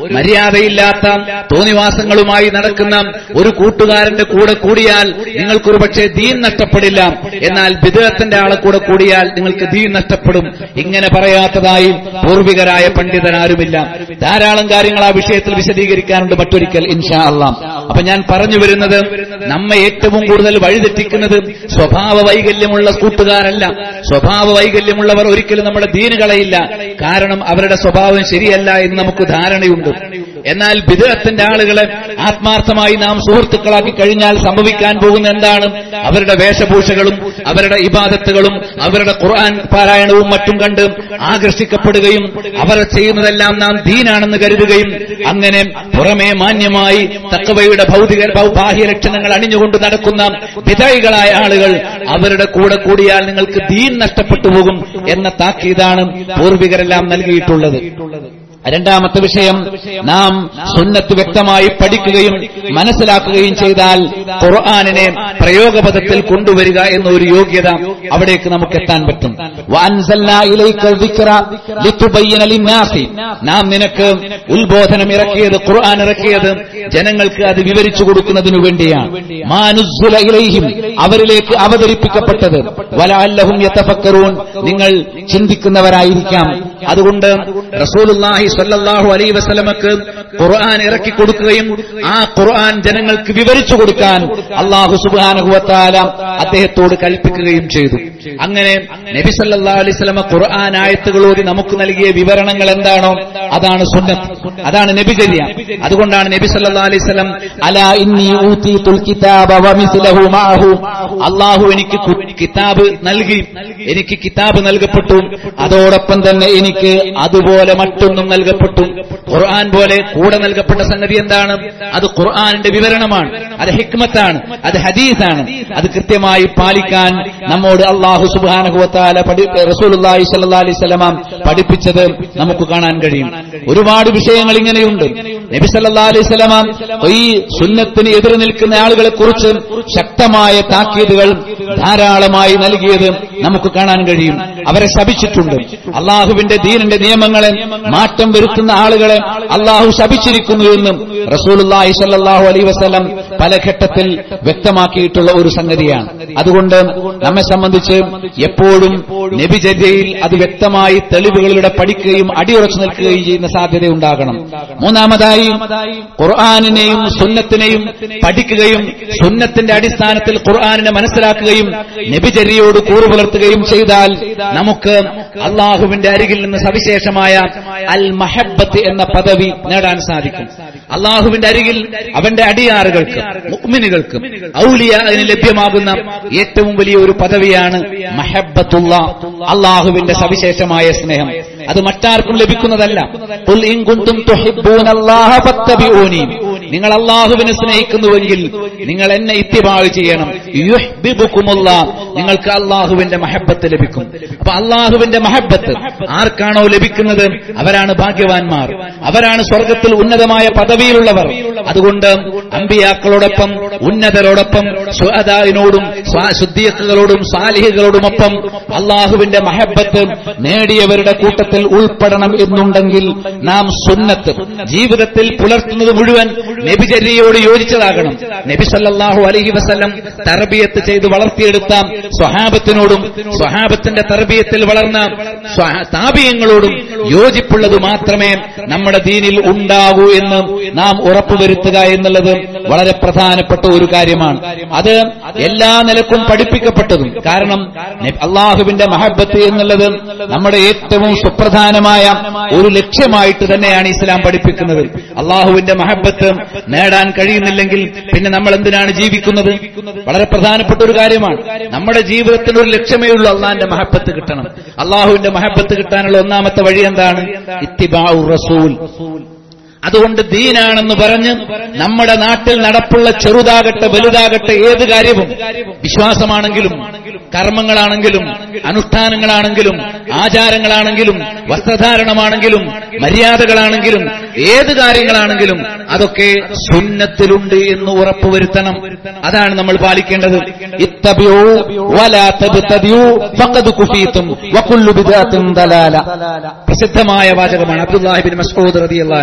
മര്യാദയില്ലാത്ത തോന്നിവാസങ്ങളുമായി നടക്കുന്ന ഒരു കൂട്ടുകാരന്റെ കൂടെ കൂടിയാൽ നിങ്ങൾക്കൊരു പക്ഷേ ദീൻ നഷ്ടപ്പെടില്ല എന്നാൽ ബിദത്തിന്റെ ആളെ കൂടെ കൂടിയാൽ നിങ്ങൾക്ക് ദീൻ നഷ്ടപ്പെടും ഇങ്ങനെ പറയാത്തതായി പൂർവികരായ പണ്ഡിതനാരുമില്ല ധാരാളം കാര്യങ്ങൾ ആ വിഷയത്തിൽ വിശദീകരിക്കാനുണ്ട് മറ്റൊരിക്കൽ ഇൻഷാ അല്ലാം അപ്പൊ ഞാൻ പറഞ്ഞു വരുന്നത് നമ്മെ ഏറ്റവും കൂടുതൽ വഴിതെറ്റിക്കുന്നത് സ്വഭാവ വൈകല്യമുള്ള കൂട്ടുകാരല്ല സ്വഭാവ വൈകല്യമുള്ളവർ ഒരിക്കലും നമ്മുടെ ദീന് കളയില്ല കാരണം അവരുടെ സ്വഭാവം ശരിയല്ല എന്ന് നമുക്ക് ധാരണയുണ്ട് എന്നാൽ ബിദത്തിന്റെ ആളുകളെ ആത്മാർത്ഥമായി നാം സുഹൃത്തുക്കളാക്കി കഴിഞ്ഞാൽ സംഭവിക്കാൻ പോകുന്ന എന്താണ് അവരുടെ വേഷഭൂഷകളും അവരുടെ ഇബാദത്തുകളും അവരുടെ ഖുർആൻ പാരായണവും മറ്റും കണ്ട് ആകർഷിക്കപ്പെടുകയും അവർ ചെയ്യുന്നതെല്ലാം നാം ദീനാണെന്ന് കരുതുകയും അങ്ങനെ പുറമേ മാന്യമായി തക്കവയുടെ ഭൗതിക ഭൗ- ബാഹ്യ ലക്ഷണങ്ങൾ അണിഞ്ഞുകൊണ്ട് നടക്കുന്ന വിധൈകളായ ആളുകൾ അവരുടെ കൂടെ കൂടിയാൽ നിങ്ങൾക്ക് ദീൻ നഷ്ടപ്പെട്ടു പോകും എന്ന താക്കീതാണ് പൂർവികരെല്ലാം നൽകിയിട്ടുള്ളത് രണ്ടാമത്തെ വിഷയം നാം സുന്നത്ത് വ്യക്തമായി പഠിക്കുകയും മനസ്സിലാക്കുകയും ചെയ്താൽ ഖുർആാനിനെ പ്രയോഗപദത്തിൽ കൊണ്ടുവരിക എന്ന ഒരു യോഗ്യത അവിടേക്ക് നമുക്ക് എത്താൻ പറ്റും വഅൻസൽനാ ഇലൈക ദിക്റ ലിതുബയ്യന ലിന്നാസി നാം നിനക്ക് ഉത്ബോധനം ഇറക്കിയത് ഖുർആൻ ഇറക്കിയത് ജനങ്ങൾക്ക് അത് വിവരിച്ചു കൊടുക്കുന്നതിനു വേണ്ടിയാണ് മാനുസ്സുല ഇലൈഹിം അവരിലേക്ക് അവതരിപ്പിക്കപ്പെട്ടത് വലഅല്ലഹും യതഫക്കറൂൻ നിങ്ങൾ ചിന്തിക്കുന്നവരായിരിക്കാം അതുകൊണ്ട് റസൂലുള്ളാഹി സ്വല്ലല്ലാഹു അലൈഹി വസല്ലമക്ക് ഖുർആൻ ഇറക്കി കൊടുക്കുകയും ആ ഖുർആൻ ജനങ്ങൾക്ക് വിവരിച്ചു കൊടുക്കാൻ അള്ളാഹു സുബ്ഹാനഹു വതആല അദ്ദേഹത്തോട് കൽപ്പിക്കുകയും ചെയ്തു അങ്ങനെ നബി സല്ലല്ലാഹു അലൈഹി വസല്ലമ ഖുർആൻ ആയത്തുകളോട് നമുക്ക് നൽകിയ വിവരണങ്ങൾ എന്താണോ അതാണ് സുന്നത്ത് അതാണ് നബിചര്യ അതുകൊണ്ടാണ് നബി സല്ലല്ലാഹു അലൈഹി വസല്ലം അലാ ഇന്നി ഊതീതുൽ കിതാബ വമിസ്ലഹു മഅഹു അള്ളാഹു എനിക്ക് കു- കിതാബ് നൽകി എനിക്ക് കിതാബ് നൽകപ്പെട്ടു അതോടൊപ്പം തന്നെ എനിക്ക് അതുപോലെ മറ്റൊന്നും നൽകപ്പെട്ടു ഖുർആൻ പോലെ കൂടെ നൽകപ്പെട്ട സംഗതി എന്താണ് അത് ഖുർആനിന്റെ വിവരണമാണ് അത് ഹിക്മത്താണ് അത് ഹദീസാണ് അത് കൃത്യമായി പാലിക്കാൻ നമ്മോട് അള്ളാഹു സുബാനഹുവത്താല റസൂലുള്ളാഹി സ്വല്ലല്ലാഹി അലൈഹി വസല്ലമ പഠിപ്പിച്ചത് നമുക്ക് കാണാൻ കഴിയും ഒരുപാട് വിഷയങ്ങൾ ഇങ്ങനെയുണ്ട് നബി സല്ലല്ലാഹു അലൈഹി വസല്ലമ ഈ സുന്നത്തിന് എതിർ നിൽക്കുന്ന ആളുകളെ കുറിച്ച് ശക്തമായ താക്കീതുകൾ ധാരാളമായി നൽകിയത് നമുക്ക് കാണാൻ കഴിയും അവരെ ശപിച്ചിട്ടുണ്ട് അള്ളാഹുവിന്റെ ദീനിന്റെ നിയമങ്ങളെ മാറ്റം വരുത്തുന്ന ആളുകളെ അള്ളാഹു ശപിച്ചിരിക്കുന്നു എന്നും റസൂലുള്ളാഹി സ്വല്ലല്ലാഹു അലൈഹി വസല്ലം പല ഘട്ടത്തിൽ വ്യക്തമാക്കിയിട്ടുള്ള ഒരു സംഗതിയാണ് അതുകൊണ്ട് നമ്മെ സംബന്ധിച്ച് എപ്പോഴും നബിചര്യയിൽ അത് വ്യക്തമായി തെളിവുകളിലൂടെ പഠിക്കുകയും അടിയുറച്ചു നിൽക്കുകയും ചെയ്യുന്ന സാധ്യതയുണ്ടാകണം മൂന്നാമതായി ഖുർആാനിനെയും സുന്നത്തിനെയും പഠിക്കുകയും സുന്നത്തിന്റെ അടിസ്ഥാനത്തിൽ ഖുർആാനിനെ മനസ്സിലാക്കുകയും നബിചര്യയോട് കൂറു പുലർത്തുകയും ചെയ്താൽ നമുക്ക് അള്ളാഹുവിന്റെ അരികിൽ നിന്ന് സവിശേഷമായ അൽ മഹബത്ത് എന്ന പദവി നേടാൻ സാധിക്കും അള്ളാഹുവിന്റെ അരികിൽ അവന്റെ അടിയാറുകൾക്ക് മുഅ്മിനുകൾക്ക് ഔലിയ അതിന് ലഭ്യമാകുന്ന ഏറ്റവും വലിയ ഒരു പദവിയാണ് മഹബത്തുള്ള അള്ളാഹുവിന്റെ സവിശേഷമായ സ്നേഹം അത് മറ്റാർക്കും ലഭിക്കുന്നതല്ല ഖുൽ ഇൻ കുന്തും തുഹിബ്ബൂനല്ലാഹ ഫത്തബിഊനി നിങ്ങൾ അള്ളാഹുവിനെ സ്നേഹിക്കുന്നുവെങ്കിൽ നിങ്ങൾ എന്നെ ഇത്തിബാഴ് ചെയ്യണം യുഹ്ബിബുക്കുമുള്ള നിങ്ങൾക്ക് അള്ളാഹുവിന്റെ മഹബത്ത് ലഭിക്കും അപ്പൊ അള്ളാഹുവിന്റെ മഹബത്ത് ആർക്കാണോ ലഭിക്കുന്നത് അവരാണ് ഭാഗ്യവാന്മാർ അവരാണ് സ്വർഗത്തിൽ ഉന്നതമായ പദവിയിലുള്ളവർ അതുകൊണ്ട് അമ്പിയാക്കളോടൊപ്പം ഉന്നതരോടൊപ്പം സ്വഅദാവിനോടും ശുദ്ധിയക്കുകളോടും സാലിഹികളോടുമൊപ്പം അള്ളാഹുവിന്റെ മഹബത്ത് നേടിയവരുടെ കൂട്ടത്തിൽ ഉൾപ്പെടണം എന്നുണ്ടെങ്കിൽ നാം സുന്നത്ത് ജീവിതത്തിൽ പുലർത്തുന്നത് മുഴുവൻ നബിചര്യയോട് യോജിച്ചതാകണം നബി സല്ലല്ലാഹു അലൈഹി വസല്ലം തർബിയത്ത് ചെയ്ത് വളർത്തിയെടുത്ത സ്വഹാബത്തിനോടും സ്വഹാബത്തിന്റെ തർബിയത്തിൽ വളർന്ന സ്വഹ- താപിയങ്ങളോടും യോജിപ്പുള്ളത് മാത്രമേ നമ്മുടെ ദീനിൽ ഉണ്ടാകൂ എന്ന് നാം ഉറപ്പുവരുത്തുക എന്നുള്ളത് വളരെ പ്രധാനപ്പെട്ട ഒരു കാര്യമാണ് അത് എല്ലാ നിലക്കും പഠിപ്പിക്കപ്പെട്ടതും കാരണം നെ- അള്ളാഹുവിന്റെ മഹബത്ത് എന്നുള്ളത് നമ്മുടെ ഏറ്റവും സുപ്രധാനമായ ഒരു ലക്ഷ്യമായിട്ട് തന്നെയാണ് ഇസ്ലാം പഠിപ്പിക്കുന്നത് അള്ളാഹുവിന്റെ മഹബത്ത് നേടാൻ കഴിയുന്നില്ലെങ്കിൽ പിന്നെ നമ്മൾ എന്തിനാണ് ജീവിക്കുന്നത് വളരെ പ്രധാനപ്പെട്ട ഒരു കാര്യമാണ് നമ്മുടെ ജീവിതത്തിന് ഒരു ലക്ഷ്യമേ ഉള്ളൂ അള്ളാഹിന്റെ മഹബത്ത് കിട്ടണം അള്ളാഹുവിന്റെ മഹബത്ത് കിട്ടാനുള്ള ഒന്നാമത്തെ വഴി എന്താണ് ഇത്തിബാഉ റസൂൽ അതുകൊണ്ട് ദീനാണെന്ന് പറഞ്ഞ് നമ്മുടെ നാട്ടിൽ നടപ്പുള്ള ചെറുതാകട്ടെ വലുതാകട്ടെ ഏത് കാര്യവും വിശ്വാസമാണെങ്കിലും കർമ്മങ്ങളാണെങ്കിലും അനുഷ്ഠാനങ്ങളാണെങ്കിലും ആചാരങ്ങളാണെങ്കിലും വസ്ത്രധാരണമാണെങ്കിലും മര്യാദകളാണെങ്കിലും ഏത് കാര്യങ്ങളാണെങ്കിലും അതൊക്കെ സുന്നത്തിലുണ്ട് എന്ന് ഉറപ്പുവരുത്തണം അതാണ് നമ്മൾ പാലിക്കേണ്ടത് ഇത്തബിഊ വലാ തബ്തദിഊ ഫഖദ് കുഫീതും വകുല്ലു ബിദഅത്തിൻ ദലാല പ്രസിദ്ധമായ വാചകമാണ് അബ്ദുല്ലാഹിബിൻ മസ്ഊദ് റളിയല്ലാഹു അൻഹു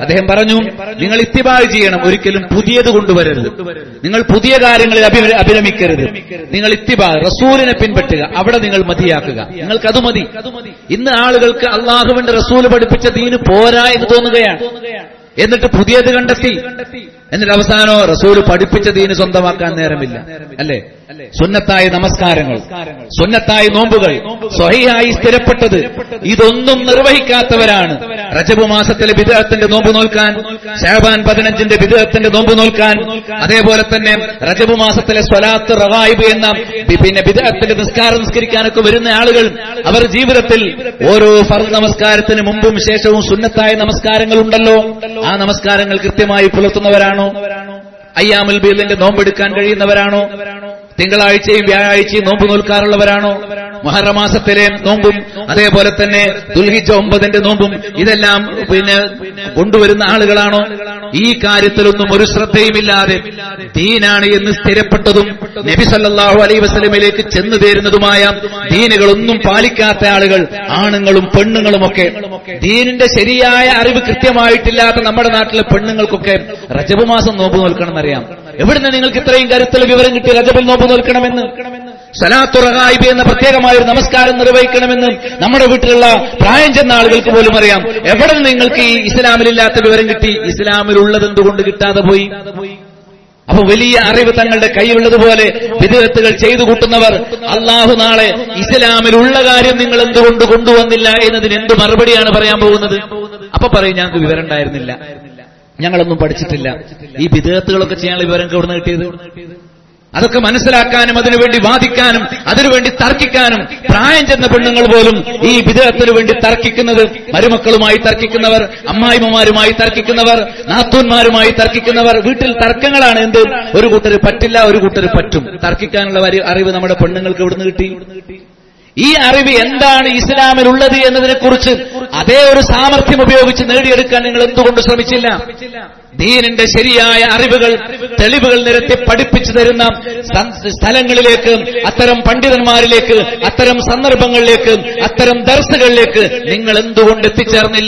അദ്ദേഹം പറഞ്ഞു നിങ്ങൾ ഇത്തിബാഴ് ചെയ്യണം ഒരിക്കലും പുതിയത് കൊണ്ടുവരരുത് നിങ്ങൾ പുതിയ കാര്യങ്ങളിൽ അഭി- അഭിരമിക്കരുത് നിങ്ങൾ ഇത്തിബാ റസൂലിനെ പിൻപറ്റുക അവിടെ നിങ്ങൾ മതിയാക്കുക നിങ്ങൾക്ക് അത് മതി ഇന്ന് ആളുകൾക്ക് അള്ളാഹുവിന്റെ റസൂല് പഠിപ്പിച്ച ദീന് പോരാ എന്ന് തോന്നുകയാണ് എന്നിട്ട് പുതിയത് കണ്ടെത്തി എന്നിട്ട് അവസാനോ റസൂല് പഠിപ്പിച്ച ദീന് സ്വന്തമാക്കാൻ നേരമില്ല അല്ലേ സുന്നത്തായ നമസ്കാരങ്ങൾ സുന്നത്തായ നോമ്പുകൾ സ്വഹിയായി സ്ഥിരപ്പെട്ടത് ഇതൊന്നും നിർവഹിക്കാത്തവരാണ് റജബ് മാസത്തിലെ വിദേഹത്തിന്റെ നോമ്പ് നോൽക്കാൻ ഷാബാൻ പതിനഞ്ചിന്റെ വിദേഹത്തിന്റെ നോമ്പ് നോൽക്കാൻ അതേപോലെ തന്നെ റജബ് മാസത്തിലെ സ്വലാത്ത് റവായിബ് എന്ന ബി- പിന്നെ വിദേഹത്തിന്റെ നിസ്കാരം നിസ്കരിക്കാനൊക്കെ വരുന്ന ആളുകൾ അവർ ജീവിതത്തിൽ ഓരോ ഫർദ് നമസ്കാരത്തിന് മുമ്പും ശേഷവും സുന്നത്തായ നമസ്കാരങ്ങൾ ഉണ്ടല്ലോ ആ നമസ്കാരങ്ങൾ കൃത്യമായി പുലർത്തുന്നവരാണോ അയ്യാമുൽ ബീലിന്റെ നോമ്പെടുക്കാൻ കഴിയുന്നവരാണോ തിങ്കളാഴ്ചയും വ്യാഴാഴ്ചയും നോമ്പ് നോൽക്കാറുള്ളവരാണോ മഹറമാസത്തിലെ നോമ്പും അതേപോലെ തന്നെ ദുൽഹിജ ഒമ്പതിന്റെ നോമ്പും ഇതെല്ലാം പിന്നെ കൊണ്ടുവരുന്ന ആളുകളാണോ ഈ കാര്യത്തിലൊന്നും ഒരു ശ്രദ്ധയുമില്ലാതെ ദീനാണ് എന്ന് സ്ഥിരപ്പെട്ടതും നബി സല്ലല്ലാഹു അലൈഹി വസല്ലമയിലേക്ക് ചെന്നു ചേരുന്നതുമായ ദീനുകളൊന്നും പാലിക്കാത്ത ആളുകൾ ആണുങ്ങളും പെണ്ണുങ്ങളുമൊക്കെ ദീനിന്റെ ശരിയായ അറിവ് കൃത്യമായിട്ടില്ലാത്ത നമ്മുടെ നാട്ടിലെ പെണ്ണുങ്ങൾക്കൊക്കെ റജബ് മാസം നോമ്പ് നോൽക്കണമെന്നറിയാം എവിടുന്ന് നിങ്ങൾക്ക് ഇത്രയും കരുത്തുള്ള വിവരം കിട്ടി റജബിൽ നോമ്പ് നോൽക്കണമെന്ന് സലാത്തുറഹായിബ് എന്ന പ്രത്യേകമായ ഒരു നമസ്കാരം നിർവഹിക്കണമെന്ന് നമ്മുടെ വീട്ടിലുള്ള പ്രായം ചെന്ന ആളുകൾക്ക് പോലും അറിയാം എവിടെ നിന്ന് നിങ്ങൾക്ക് ഈ ഇസ്ലാമിലില്ലാത്ത വിവരം കിട്ടി ഇസ്ലാമിലുള്ളത് എന്തുകൊണ്ട് കിട്ടാതെ പോയി അപ്പൊ വലിയ അറിവ് തങ്ങളുടെ കയ്യിലുള്ളതുപോലെ വിധേയത്തുകൾ ചെയ്തു കൂട്ടുന്നവർ അള്ളാഹു നാളെ ഇസ്ലാമിലുള്ള കാര്യം നിങ്ങൾ എന്തുകൊണ്ട് കൊണ്ടുവന്നില്ല എന്നതിന് എന്ത് മറുപടിയാണ് പറയാൻ പോകുന്നത് അപ്പൊ പറയും ഞങ്ങൾക്ക് വിവരം ഉണ്ടായിരുന്നില്ല ഞങ്ങളൊന്നും പഠിച്ചിട്ടില്ല ഈ വിധേയത്തുകളൊക്കെ ചെയ്യാനുള്ള വിവരം എവിടെ കിട്ടിയത് അതൊക്കെ മനസ്സിലാക്കാനും അതിനുവേണ്ടി വാദിക്കാനും അതിനുവേണ്ടി തർക്കിക്കാനും പ്രായം ചെന്ന പെണ്ണുങ്ങൾ പോലും ഈ വിദേഹത്തിനു വേണ്ടി തർക്കിക്കുന്നത് മരുമക്കളുമായി തർക്കിക്കുന്നവർ അമ്മായിമ്മമാരുമായി തർക്കിക്കുന്നവർ നാത്തൂന്മാരുമായി തർക്കിക്കുന്നവർ വീട്ടിൽ തർക്കങ്ങളാണ് എന്ത് ഒരു കൂട്ടർ പറ്റില്ല ഒരു കൂട്ടർ പറ്റും തർക്കിക്കാനുള്ള വരി- അറിവ് നമ്മുടെ പെണ്ണുങ്ങൾക്ക് എവിടുന്ന് കിട്ടി ഈ അറിവ് എന്താണ് ഇസ്ലാമിലുള്ളത് എന്നതിനെക്കുറിച്ച് അതേ ഒരു സാമർഥ്യം ഉപയോഗിച്ച് നേടിയെടുക്കാൻ നിങ്ങൾ എന്തുകൊണ്ട് ശ്രമിച്ചില്ല ദീനിന്റെ ശരിയായ അറിവുകൾ തെളിവുകൾ നിരത്തി പഠിപ്പിച്ചു തരുന്ന സ- സ്ഥലങ്ങളിലേക്ക് അത്തരം പണ്ഡിതന്മാരിലേക്ക് അത്തരം സന്ദർഭങ്ങളിലേക്ക് അത്തരം ദർസുകളിലേക്ക് നിങ്ങൾ എന്തുകൊണ്ട് എത്തിച്ചേർന്നില്ല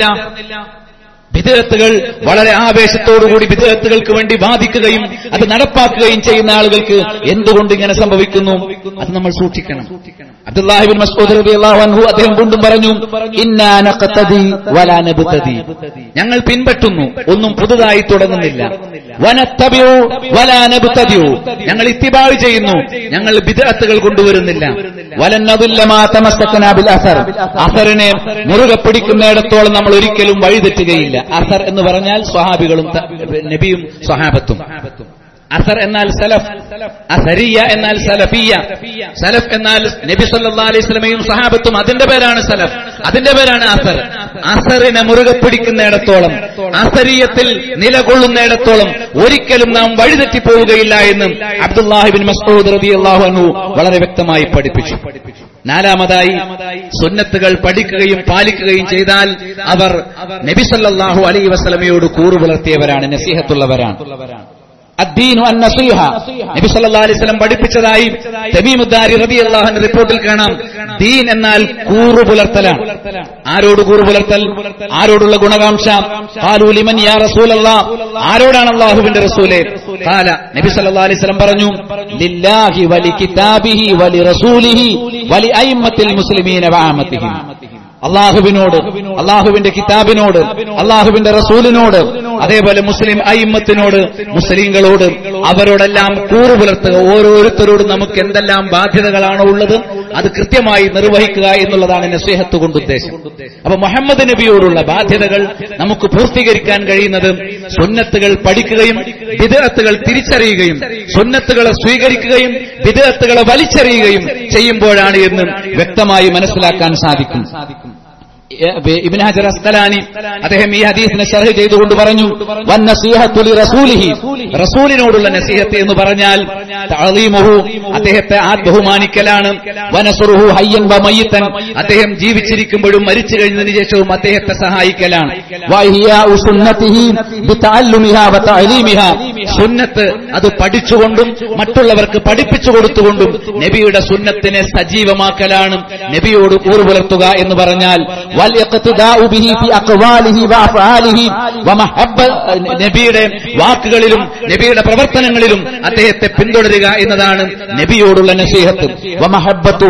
വിദേഹത്തുകൾ വളരെ ആവേശത്തോടുകൂടി വിദേഹത്തുകൾക്ക് വേണ്ടി വാദിക്കുകയും അത് നടപ്പാക്കുകയും ചെയ്യുന്ന ആളുകൾക്ക് എന്തുകൊണ്ട് ഇങ്ങനെ സംഭവിക്കുന്നു അത് നമ്മൾ സൂക്ഷിക്കണം അബ്ദുല്ലാഹിബിൻ മസ്ഊദ് റളിയല്ലാഹു അൻഹു അദ്ദേഹം വീണ്ടും പറഞ്ഞു ഇന്നാ നഖ്തദി വലാ നബ്തദി ഞങ്ങൾ പിൻപറ്റുന്നു ഒന്നും പുതുതായി തുടങ്ങുന്നില്ല വനത്തബിഉ വലാ നബ്തദിഉ ഞങ്ങൾ ഇത്തിബാഴ് ചെയ്യുന്നു ഞങ്ങൾ ബിദ്അത്തുകൾ കൊണ്ടുവരുന്നില്ല വലൻ നദുല്ല മാ തമസ്സകനാ ബിൽ അസർ അസറിനെ മുറുകെ പിടിക്കുന്നിടത്തോളം നമ്മൾ ഒരിക്കലും വഴിതെറ്റുകയില്ല അസർ എന്ന് പറഞ്ഞാൽ സ്വഹാബികളും ത- നബിയും സ്വഹാബത്തും അസർ എന്നാൽ സലഫ് അസരിയ എന്നാൽ സലഫിയ സലഫ് എന്നാൽ നബി സല്ലല്ലാഹു അലൈഹി വസല്ലമയും സഹാബത്തും അതിന്റെ പേരാണ് സലഫ് അതിന്റെ പേരാണ് അസർ അസറിനെ മുറുകെ പിടിക്കുന്നിടത്തോളം അസരിയത്തിൽ നിലകൊള്ളുന്നിടത്തോളം ഒരിക്കലും നാം വഴിതെറ്റി പോവുകയില്ല എന്ന് അബ്ദുല്ലാഹിബിൻ മസ്ഊദ് റളിയല്ലാഹു അൻഹു വളരെ വ്യക്തമായി പഠിപ്പിച്ചു നാലാമതായി സുന്നത്തുകൾ പഠിക്കുകയും പാലിക്കുകയും ചെയ്താൽ അവർ നബി സല്ലല്ലാഹു അലൈഹി വസല്ലമയോട് കൂറു പുലർത്തിയവരാണ് നസീഹത്തുള്ളവരാണ് അദ്ദീനു അന്നസീഹ നബി സല്ലല്ലാഹു അലൈഹി വസല്ലം പഠിപ്പിച്ചതായി തമീമുദ്ദാരി റളിയല്ലാഹു അൻഹു റിപ്പോർട്ടിൽ കാണാം ദീൻ എന്നാൽ കൂറു പുലർത്തലാണ് ആരോട് കൂറു പുലർത്തൽ ആരോടുള്ള ഗുണകാംക്ഷ ഖാലു ലിമൻ യാ റസൂലല്ലാഹ് ആരോടാണ് അല്ലാഹുവിന്റെ റസൂലേ ഖാല നബി സല്ലല്ലാഹു അലൈഹി വസല്ലം പറഞ്ഞു ലില്ലാഹി വലി കിതാബിഹി വലി റസൂലിഹി വലി അയിമ്മത്തിൽ മുസ്ലിമീന വആമത്തിഹിം അള്ളാഹുവിനോട് അള്ളാഹുവിന്റെ കിതാബിനോട് അള്ളാഹുവിന്റെ റസൂലിനോട് അതേപോലെ മുസ്ലിം അയിമ്മത്തിനോട് മുസ്ലിങ്ങളോട് അവരോടെല്ലാം കൂറു പുലർത്തുക ഓരോരുത്തരോടും നമുക്ക് എന്തെല്ലാം ബാധ്യതകളാണോ ഉള്ളത് അത് കൃത്യമായി നിർവഹിക്കുക എന്നുള്ളതാണ് നസ്വേഹത്ത് കൊണ്ട് ഉദ്ദേശം അപ്പൊ മുഹമ്മദ് നബിയോടുള്ള ബാധ്യതകൾ നമുക്ക് പൂർത്തീകരിക്കാൻ കഴിയുന്നത് സുന്നത്തുകൾ പഠിക്കുകയും വിദഗ്ധത്തുകൾ തിരിച്ചറിയുകയും സുന്നത്തുകളെ സ്വീകരിക്കുകയും വിദഗ്ധത്തുകളെ വലിച്ചെറിയുകയും ചെയ്യുമ്പോഴാണ് എന്ന് വ്യക്തമായി മനസ്സിലാക്കാൻ സാധിക്കും ഇബ്നു ഹജർ അസ്കലാനി അദ്ദേഹം ഈ ഹദീസിനെ ഷർഹ് ചെയ്തുകൊണ്ട് പറഞ്ഞു വന്നസീഹത്തു ലിറസൂലിഹി റസൂലിനോടുള്ള നസീഹത്ത് എന്ന് പറഞ്ഞാൽ തഅളീമുഹു അദ്ദേഹത്തെ ആ ബഹുമാനിക്കലാണ് വനസുറുഹു ഹയ്യൻ വ മയ്യിത്തൻ അദ്ദേഹം ജീവിച്ചിരിക്കുമ്പോഴും മരിച്ചു കഴിഞ്ഞതിന് ശേഷവും അദ്ദേഹത്തെ സഹായിക്കലാണ് വഹിയാഉ സുന്നത്തിഹി ബിതഅല്ലുമിഹാ വ തഅലീമിഹാ സുന്നത്ത് അത് പഠിച്ചുകൊണ്ടും മറ്റുള്ളവർക്ക് പഠിപ്പിച്ചു കൊടുത്തുകൊണ്ടും നബിയുടെ സുന്നത്തിനെ സജീവമാക്കലാണ് നബിയോട് കൂറു പുലർത്തുക എന്ന് പറഞ്ഞാൽ والاقتداء به في أقواله وأفعاله ومحبة നബിയുടെ വാക്കുകളിലും നബിയുടെ പ്രവർത്തനങ്ങളിലും അദ്ദേഹത്തെ പിന്തുടരുക എന്നതാണ് നബിയോടുള്ള നസീഹത്ത് ومحبته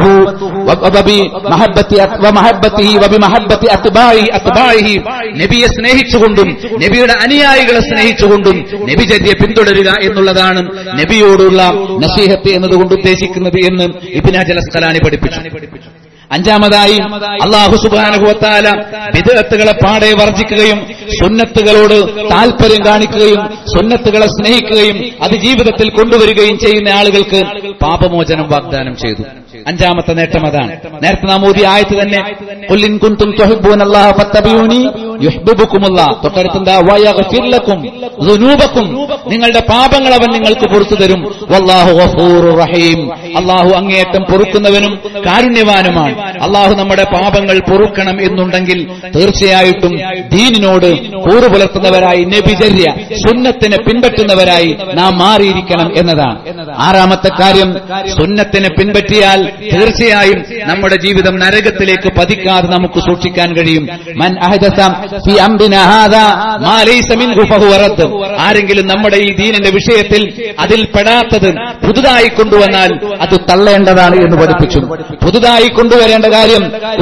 وبمحبة ومحبته وبمحبة أتباعه അത്ബാഇഹി നബിയെ സ്നേഹിച്ചുകൊണ്ടും നബിയുടെ അനുയായികളെ സ്നേഹിച്ചുകൊണ്ടും നബിചര്യ പിന്തുടരുക എന്നുള്ളതാണ് നബിയോടുള്ള നസീഹത്ത് എന്നതുകൊണ്ട് ഉദ്ദേശിക്കുന്നത് എന്ന് ഇബിന ജലസ്കലാനി പഠിപ്പിച്ചു അഞ്ചാമതായി അള്ളാഹു സുബാനുഭവത്താല വിദഗത്തുകളെ പാടെ വർജിക്കുകയും സുന്നത്തുകളോട് താല്പര്യം കാണിക്കുകയും സുന്നത്തുകളെ സ്നേഹിക്കുകയും അത് ജീവിതത്തിൽ കൊണ്ടുവരികയും ചെയ്യുന്ന ആളുകൾക്ക് പാപമോചനം വാഗ്ദാനം ചെയ്തു അഞ്ചാമത്തെ നേട്ടം അതാണ് നേരത്തെ നാം ഓതി ആയത്ത് തന്നെ "ഖുൽ ഇൻ കുൻതും തുഹിബ്ബൂനല്ലാഹ ഫത്തബിഊനി യുഹ്ബിബുക്കുമുല്ലാഹ്." തൊട്ടടുത്തെന്താ വയഗ്ഫിർ ലക്കും ദുനൂബക്കും നിങ്ങളുടെ പാപങ്ങൾ അവൻ നിങ്ങൾക്ക് പുറത്തു തരും വല്ലാഹു ഗഫൂറുർ റഹീം അള്ളാഹു അങ്ങേയറ്റം പൊറുക്കുന്നവനും കാരുണ്യവാനുമാണ് അള്ളാഹു നമ്മുടെ പാപങ്ങൾ പൊറുക്കണം എന്നുണ്ടെങ്കിൽ തീർച്ചയായിട്ടും ദീനിനോട് കൂറു പുലർത്തുന്നവരായി നബിചര്യ സുന്നത്തിനെ പിൻപറ്റുന്നവരായി നാം മാറിയിരിക്കണം എന്നതാണ് ആറാമത്തെ കാര്യം സുന്നത്തിനെ പിൻപറ്റിയാൽ തീർച്ചയായും നമ്മുടെ ജീവിതം നരകത്തിലേക്ക് പതിക്കാതെ നമുക്ക് സൂക്ഷിക്കാൻ കഴിയും മൻ അഹദസ ഫി അംരിനാ ഹാദാ മാ ലൈസ മിൻഹു ഫഹുവ റദ്ദ്. ആരെങ്കിലും നമ്മുടെ ഈ ദീനിന്റെ വിഷയത്തിൽ അതിൽ പെടാത്തത് പുതുതായി കൊണ്ടുവന്നാൽ അത് തള്ളേണ്ടതാണ് എന്ന് പഠിപ്പിച്ചു പുതുതായി കൊണ്ടുവരേണ്ട കാര്യം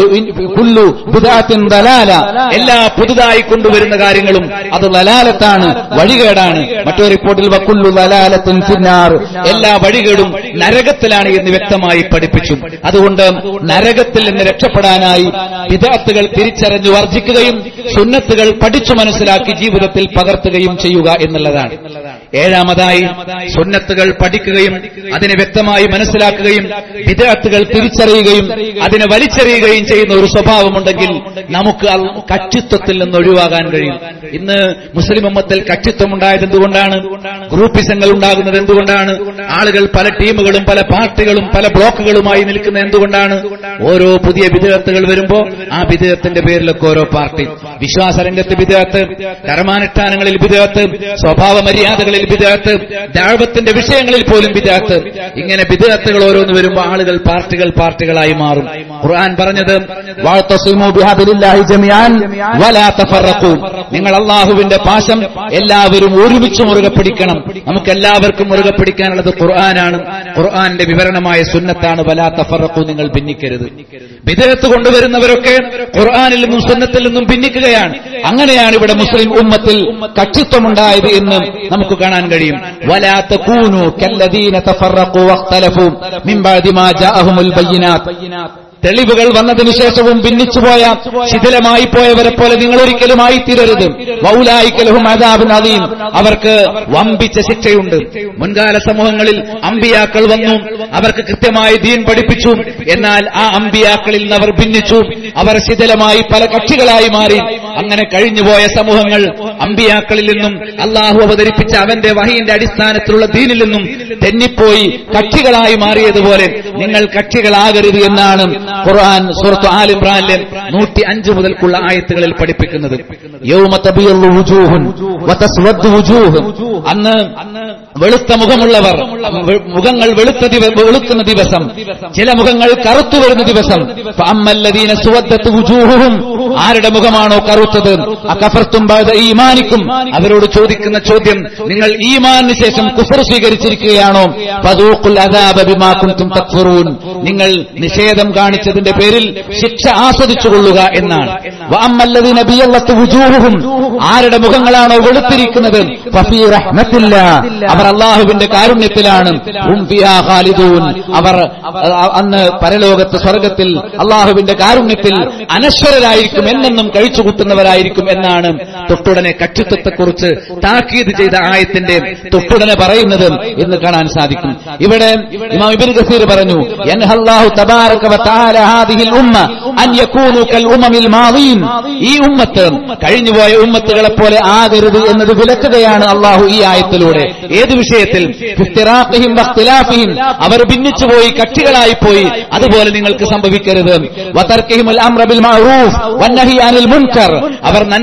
കുല്ലു ബിദഅത്തിൻ ദലാല എല്ലാ പുതുതായി കൊണ്ടുവരുന്ന കാര്യങ്ങളും അത് ലലാലത്താണ് വഴികേടാണ് മറ്റൊരു റിപ്പോർട്ടിൽ വക്കുല്ലു ലലാലത്തിൻ ഫിന്നാർ എല്ലാ വഴികളും നരകത്തിലാണ് എന്ന് വ്യക്തമായി പഠിപ്പിച്ചു അതുകൊണ്ട് നരകത്തിൽ നിന്ന് രക്ഷപ്പെടാനായി വിദഗ്ധകൾ തിരിച്ചറിഞ്ഞു വർജിക്കുകയും സുന്നത്തുകൾ പഠിച്ചു മനസ്സിലാക്കി ജീവിതത്തിൽ പകർത്തുകയും ചെയ്യുക എന്നുള്ളതാണ് ഏഴാമതായി സുന്നത്തുകൾ പഠിക്കുകയും അതിനെ വ്യക്തമായി മനസ്സിലാക്കുകയും വിദഗ്ധകൾ തിരിച്ചറിയുകയും അതിനെ വലിച്ചെറിയുകയും ചെയ്യുന്ന ഒരു സ്വഭാവമുണ്ടെങ്കിൽ നമുക്ക് അൽ- കക്ഷിത്വത്തിൽ നിന്ന് ഒഴിവാകാൻ കഴിയും ഇന്ന് മുസ്ലിം ഉമ്മത്തിൽ കക്ഷിത്വം ഉണ്ടായത് എന്തുകൊണ്ടാണ് ഗ്രൂപ്പിസങ്ങൾ ഉണ്ടാകുന്നത് എന്തുകൊണ്ടാണ് ആളുകൾ പല ടീമുകളും പല പാർട്ടികളും പല ബ്ലോക്കുകളുമായി നിൽക്കുന്നത് എന്തുകൊണ്ടാണ് ഓരോ പുതിയ വിധേയത്തുകൾ വരുമ്പോ ആ വിധേയത്തിന്റെ പേരിലൊക്കെ ഓരോ പാർട്ടി വിശ്വാസരംഗത്ത് വിധേയത്ത് കർമാനുഷ്ഠാനങ്ങളിൽ വിധേയത്ത് സ്വഭാവ മര്യാദകളിൽ വിധേയത്ത് ദാഴ്വത്തിന്റെ വിഷയങ്ങളിൽ പോലും വിധേയത്ത് ഇങ്ങനെ വിധേയത്തുകൾ ഓരോന്ന് വരുമ്പോൾ ആളുകൾ പാർട്ടികൾ പാർട്ടികളായി മാറും ഖുർആൻ പറഞ്ഞത് വഅതസിമു ബിഹബിലില്ലാഹി ജമിഅൻ വലാ തഫറഖു നിങ്ങൾ അള്ളാഹുവിന്റെ പാശം എല്ലാവരും ഒരുമിച്ച് മുറുകെ പിടിക്കണം നമുക്ക് എല്ലാവർക്കും മുറുകെ പിടിക്കാനുള്ളത് ഖുർആനാണ് ഖുർആന്റെ വിവരണമായ സുന്നത്താണ് വലാ തഫറഖു നിങ്ങൾ ഭിന്നിക്കരുത് വിദേഹത്ത് കൊണ്ടുവരുന്നവരൊക്കെ ഖുർആനിൽ നിന്നും സുന്നത്തിൽ നിന്നും ഭിന്നിക്കുകയാണ് അങ്ങനെയാണ് ഇവിടെ മുസ്ലിം ഉമ്മത്തിൽ കക്ഷിത്വമുണ്ടായത് എന്ന് നമുക്ക് കാണാൻ കഴിയും ولا تكونوا كالذين تفرقوا واختلفوا من بعد ما جاءهم البينات തെളിവുകൾ വന്നതിനു ശേഷവും ഭിന്നിച്ചുപോയ ശിഥിലമായി പോയവരെ പോലെ നിങ്ങൾ ഒരിക്കലും ആയിത്തീരരുത് വൗലായിക്കലഹും അതാബ് നദീം അവർക്ക് വമ്പിച്ച ശിക്ഷയുണ്ട് മുൻകാല സമൂഹങ്ങളിൽ അമ്പിയാക്കൾ വന്നു അവർക്ക് കൃത്യമായി ദീൻ പഠിപ്പിച്ചു എന്നാൽ ആ അമ്പിയാക്കളിൽ നിന്ന് അവർ ഭിന്നിച്ചു അവർ ശിഥിലമായി പല കക്ഷികളായി മാറി അങ്ങനെ കഴിഞ്ഞുപോയ സമൂഹങ്ങൾ അമ്പിയാക്കളിൽ നിന്നും അള്ളാഹു അവതരിപ്പിച്ച അവന്റെ വഹീന്റെ അടിസ്ഥാനത്തിലുള്ള ദീനിൽ നിന്നും തെന്നിപ്പോയി കക്ഷികളായി മാറിയതുപോലെ നിങ്ങൾ കക്ഷികളാകരുത് എന്നാണ് ഖുർആൻ സൂറത്ത് ആൽ ഇമ്രാനിലെ നൂറ്റി അഞ്ച് മുതൽക്കുള്ള ആയത്തുകളിൽ പഠിപ്പിക്കുന്നത് يوم تبيض وجوه وتسود وجوه അന്ന് വെളുത്ത മുഖമുള്ളവർ വെ- മുഖങ്ങൾ വെളുത്ത ദിവ- വെളുക്കുന്ന ദിവസം ചില മുഖങ്ങൾ കറുത്തു വരുന്ന ദിവസം فأما الذين سودت وجوههم ആരുടെ മുഖമാണോ കറുത്തത് أكفرتم بعد إيمانكم അവരോട് ചോദിക്കുന്ന ചോദ്യം നിങ്ങൾ ഈമാനിന് ശേഷം കുഫർ സ്വീകരിച്ചിരിക്കുകയാണോ فذوقوا العذاب بما كنتم تكفرون നിങ്ങൾ നിഷേധം കാണിച്ചതിന്റെ പേരിൽ ശിക്ഷ ആസ്വദിച്ചുകൊള്ളുക എന്നാണ് وأما الذين بيضت وجوههم ആരുടെ മുഖങ്ങളാണോ വെളുത്തിരിക്കുന്നത് ففي رحمة الله അവർ അള്ളാഹുവിന്റെ കാരുണ്യത്തിലാണ് هم فيها خالدون അവർ അ- അന്ന് പരലോകത്ത് സ്വർഗത്തിൽ അള്ളാഹുവിന്റെ കാരുണ്യത്തിൽ അനശ്വരരായിരിക്കും എന്നെന്നും കഴിച്ചുകൂട്ടുന്നവരായിരിക്കും എന്നാണ് തൊട്ടുടനെ കക്ഷിത്വത്തെക്കുറിച്ച് താക്കീത് ചെയ്ത ആയത്തിന്റെ തൊട്ടുടനെ പറയുന്നത് എന്ന് കാണാൻ സാധിക്കും ഇവിടെ ഇമാം ഇബ്നു കസീർ പറഞ്ഞു ينهى تبارك وتعالى هذه الأمة أن يكونوا كالأمم الماضين ഈ ഉമ്മത്ത് കഴിഞ്ഞുപോയ ഉമ്മത്തുകളെ പോലെ ആകരുത് എന്നത് വിലക്കുകയാണ് അള്ളാഹു ഈ ആയത്തിലൂടെ ഏത് വിഷയത്തിൽ ഇഖ്തിറാഖിഹിം വഖ്തിലാഫിഹിം അവർ ഭിന്നിച്ചുപോയി കക്ഷികളായി പോയി അതുപോലെ നിങ്ങൾക്ക് സംഭവിക്കരുത് وتركهم الأمر بالمعروف والنهي عن المنكر അവർ നന്മ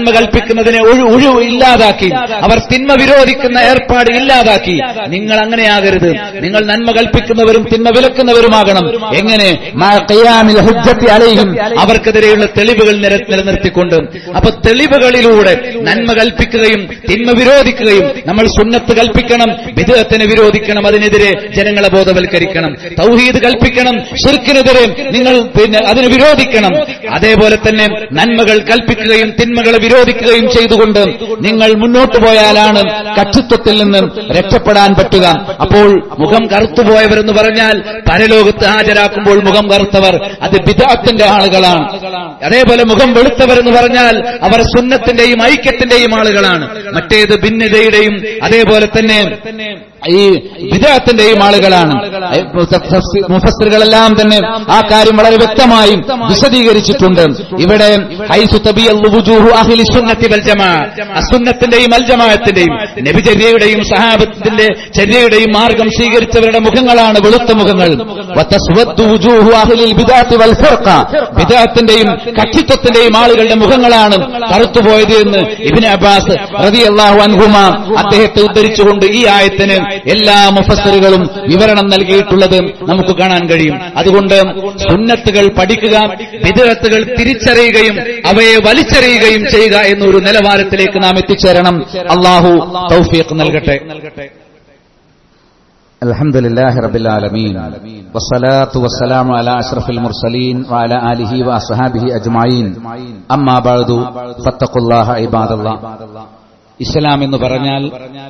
നന്മ കൽപ്പിക്കുന്നതിനെ ഒഴി- ഒഴിവ് ഇല്ലാതാക്കി അവർ തിന്മ വിരോധിക്കുന്ന ഏർപ്പാട് ഇല്ലാതാക്കി നിങ്ങൾ അങ്ങനെയാകരുത് നിങ്ങൾ നന്മ കൽപ്പിക്കുന്നവരും തിന്മ വിലക്കുന്നവരുമാകണം എങ്ങനെ مع قيام الحجة عليهم അവർക്കെതിരെയുള്ള തെളിവുകൾ നിര- നിലനിർത്തിക്കൊണ്ട് അപ്പൊ തെളിവുകളിലൂടെ നന്മ കൽപ്പിക്കുകയും തിന്മ വിരോധിക്കുകയും നമ്മൾ സുന്നത്ത് കൽപ്പിക്കണം വിദേഹത്തിനെ വിരോധിക്കണം അതിനെതിരെ ജനങ്ങളെ ബോധവൽക്കരിക്കണം തൗഹീദ് കൽപ്പിക്കണം ഷിർക്കിനെതിരെ നിങ്ങൾ പിന്നെ അതിനെ വിരോധിക്കണം അതേപോലെ തന്നെ നന്മകൾ കൽപ്പിക്കുകയും തിന്മകളെ വിരോധിക്കുകയും ചെയ്തുകൊണ്ട് നിങ്ങൾ മുന്നോട്ട് പോയാലാണ് കക്ഷിത്വത്തിൽ നിന്നും രക്ഷപ്പെടാൻ പറ്റുക അപ്പോൾ മുഖം കറുത്തുപോയവരെന്ന് പറഞ്ഞാൽ പരലോകത്ത് ഹാജരാക്കുമ്പോൾ മുഖം കറുത്തവർ അത് ബിദാത്തിന്റെ ആളുകളാണ് അതേപോലെ മുഖം വെളുത്തവരെന്ന് പറഞ്ഞാൽ അവർ സുന്നത്തിന്റെയും ഐക്യത്തിന്റെയും ആളുകളാണ് മറ്റേത് ഭിന്നതയുടെയും അതേപോലെ തന്നെ ഈ വിദേഹത്തിന്റെയും ആളുകളാണ് മുഫസ്സറുകളെല്ലാം തന്നെ ആ കാര്യം വളരെ വ്യക്തമായും വിശദീകരിച്ചിട്ടുണ്ട് ഇവിടെ ഹൈസു തബിയൽ വുജൂഹു അഹ്ലി സുന്നത്തി വൽ ജമാ അസുന്നത്തിന്റെയും അൽജമാഅത്തിന്റെയും നബിചര്യയുടെയും സഹാബത്തിന്റെ ചര്യയുടെയും മാർഗം സ്വീകരിച്ചവരുടെ മുഖങ്ങളാണ് വെളുത്ത മുഖങ്ങൾ വതസ്വദ്ദു വുജൂഹു അഹ്ലിൽ ബിദഅത്തി വൽ ഫിർഖ ബിദഅത്തിന്റെയും കക്ഷിത്വത്തിന്റെയും ആളുകളുടെ മുഖങ്ങളാണ് കറുത്തുപോയത് എന്ന് ഇബ്നു അബ്ബാസ് റളിയല്ലാഹു അൻഹുമ അദ്ദേഹത്തെ ഉദ്ധരിച്ചുകൊണ്ട് ഈ ആയത്തിന് എല്ലാ മുഫസ്സറുകളും വിവരണം നൽകിയിട്ടുള്ളത് നമുക്ക് കാണാൻ കഴിയും അതുകൊണ്ട് സുന്നത്തുകൾ പഠിക്കുക വിദഗ്ധത്തുകൾ തിരിച്ചറിയുകയും അവയെ വലിച്ചെറിയുകയും ചെയ്യുക എന്നൊരു നിലവാരത്തിലേക്ക് നാം എത്തിച്ചേരണം അള്ളാഹു തൗഫീഖ് നൽകട്ടെ الحمد لله رب العالمين والصلاة والسلام على أشرف المرسلين وعلى آله وأصحابه أجمعين أما بعد فاتقوا الله عباد الله ഇസ്ലാം എന്ന് പറഞ്ഞാൽ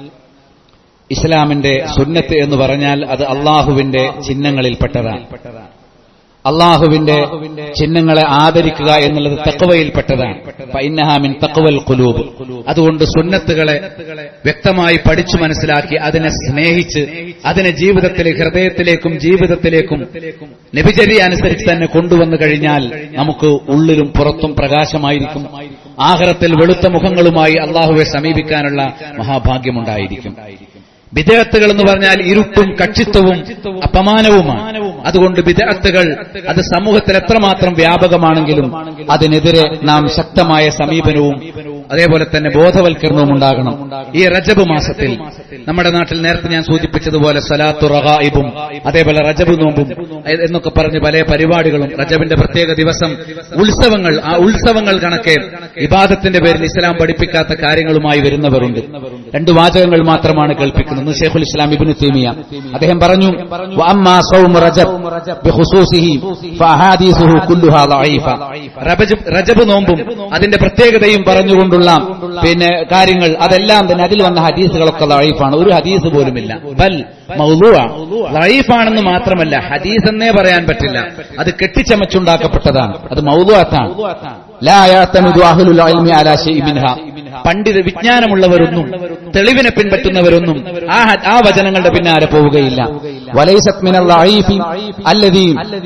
ഇസ്ലാമിന്റെ സുന്നത്ത് എന്ന് പറഞ്ഞാൽ അത് അള്ളാഹുവിന്റെ ചിഹ്നങ്ങളിൽപ്പെട്ടതാണ് അള്ളാഹുവിന്റെ ചിഹ്നങ്ങളെ ആദരിക്കുക എന്നുള്ളത് തക്കവയിൽപ്പെട്ടതാണ് പൈനഹാമിൻ തക്കവൽ കുലൂബ് അതുകൊണ്ട് സുന്നത്തുകളെ വ്യക്തമായി പഠിച്ചു മനസ്സിലാക്കി അതിനെ സ്നേഹിച്ച് അതിനെ ജീവിതത്തിലെ ഹൃദയത്തിലേക്കും ജീവിതത്തിലേക്കും നബിചര്യ അനുസരിച്ച് തന്നെ കൊണ്ടുവന്നു കഴിഞ്ഞാൽ നമുക്ക് ഉള്ളിലും പുറത്തും പ്രകാശമായിരിക്കും ആഹ്റത്തിൽ വെളുത്ത മുഖങ്ങളുമായി അള്ളാഹുവെ സമീപിക്കാനുള്ള മഹാഭാഗ്യമുണ്ടായിരിക്കും വിദേഹത്തുകൾ എന്ന് പറഞ്ഞാൽ ഇരുട്ടും കക്ഷിത്വവും അപമാനവുമാണ് അതുകൊണ്ട് വിദേഹത്തുകൾ അത് സമൂഹത്തിൽ എത്രമാത്രം വ്യാപകമാണെങ്കിലും അതിനെതിരെ നാം ശക്തമായ സമീപനവും അതേപോലെ തന്നെ ബോധവൽക്കരണവും ഉണ്ടാകണം ഈ റജബ് മാസത്തിൽ നമ്മുടെ നാട്ടിൽ നേരത്തെ ഞാൻ സൂചിപ്പിച്ചതുപോലെ സലാത്തു റഹായിബും അതേപോലെ റജബ് നോമ്പും എന്നൊക്കെ പറഞ്ഞ് പല പരിപാടികളും റജബിന്റെ പ്രത്യേക ദിവസം ഉത്സവങ്ങൾ ആ ഉത്സവങ്ങൾ കണക്കെ ഇബാദത്തിന്റെ പേരിൽ ഇസ്ലാം പഠിപ്പിക്കാത്ത കാര്യങ്ങളുമായി വരുന്നവരുണ്ട് രണ്ട് വാചകങ്ങൾ മാത്രമാണ് കേൾപ്പിക്കുന്നത് ഒന്ന് ഷെയ്ഖുൽ ഇസ്ലാം ഇബ്നു തൈമിയ അദ്ദേഹം പറഞ്ഞു وأما صوم رجب بخصوصه فأحاديثه كلها ضعيفة റജബ് റജബ് നോമ്പും അതിന്റെ പ്രത്യേകതയും പറഞ്ഞുകൊണ്ടുള്ള പിന്നെ കാര്യങ്ങൾ അതെല്ലാം തന്നെ അതിൽ വന്ന ഹദീസുകളൊക്കെ ലൈഫാണ് ഒരു ഹദീസ് പോലുമില്ല ബൽ മൗലൂഅ ലൈഫാണെന്ന് മാത്രമല്ല ഹദീസ് എന്നേ പറയാൻ പറ്റില്ല അത് കെട്ടിച്ചമച്ചുണ്ടാക്കപ്പെട്ടതാണ് അത് മൗലൂഅത്താണ് لا يعتمد أهل العلم على شيء منها പണ്ഡിത വിജ്ഞാനമുള്ളവരൊന്നും തെളിവിനെ പിൻപറ്റുന്നവരൊന്നും ആ ഹ- ആ വചനങ്ങളുടെ പിന്നാലെ പോവുകയില്ല وليست من الضعيف الذي